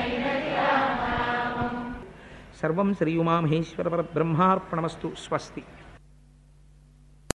సర్వం శ్రీ ఉమామహేశ్వర బ్రహ్మార్పణమస్తు స్వస్తి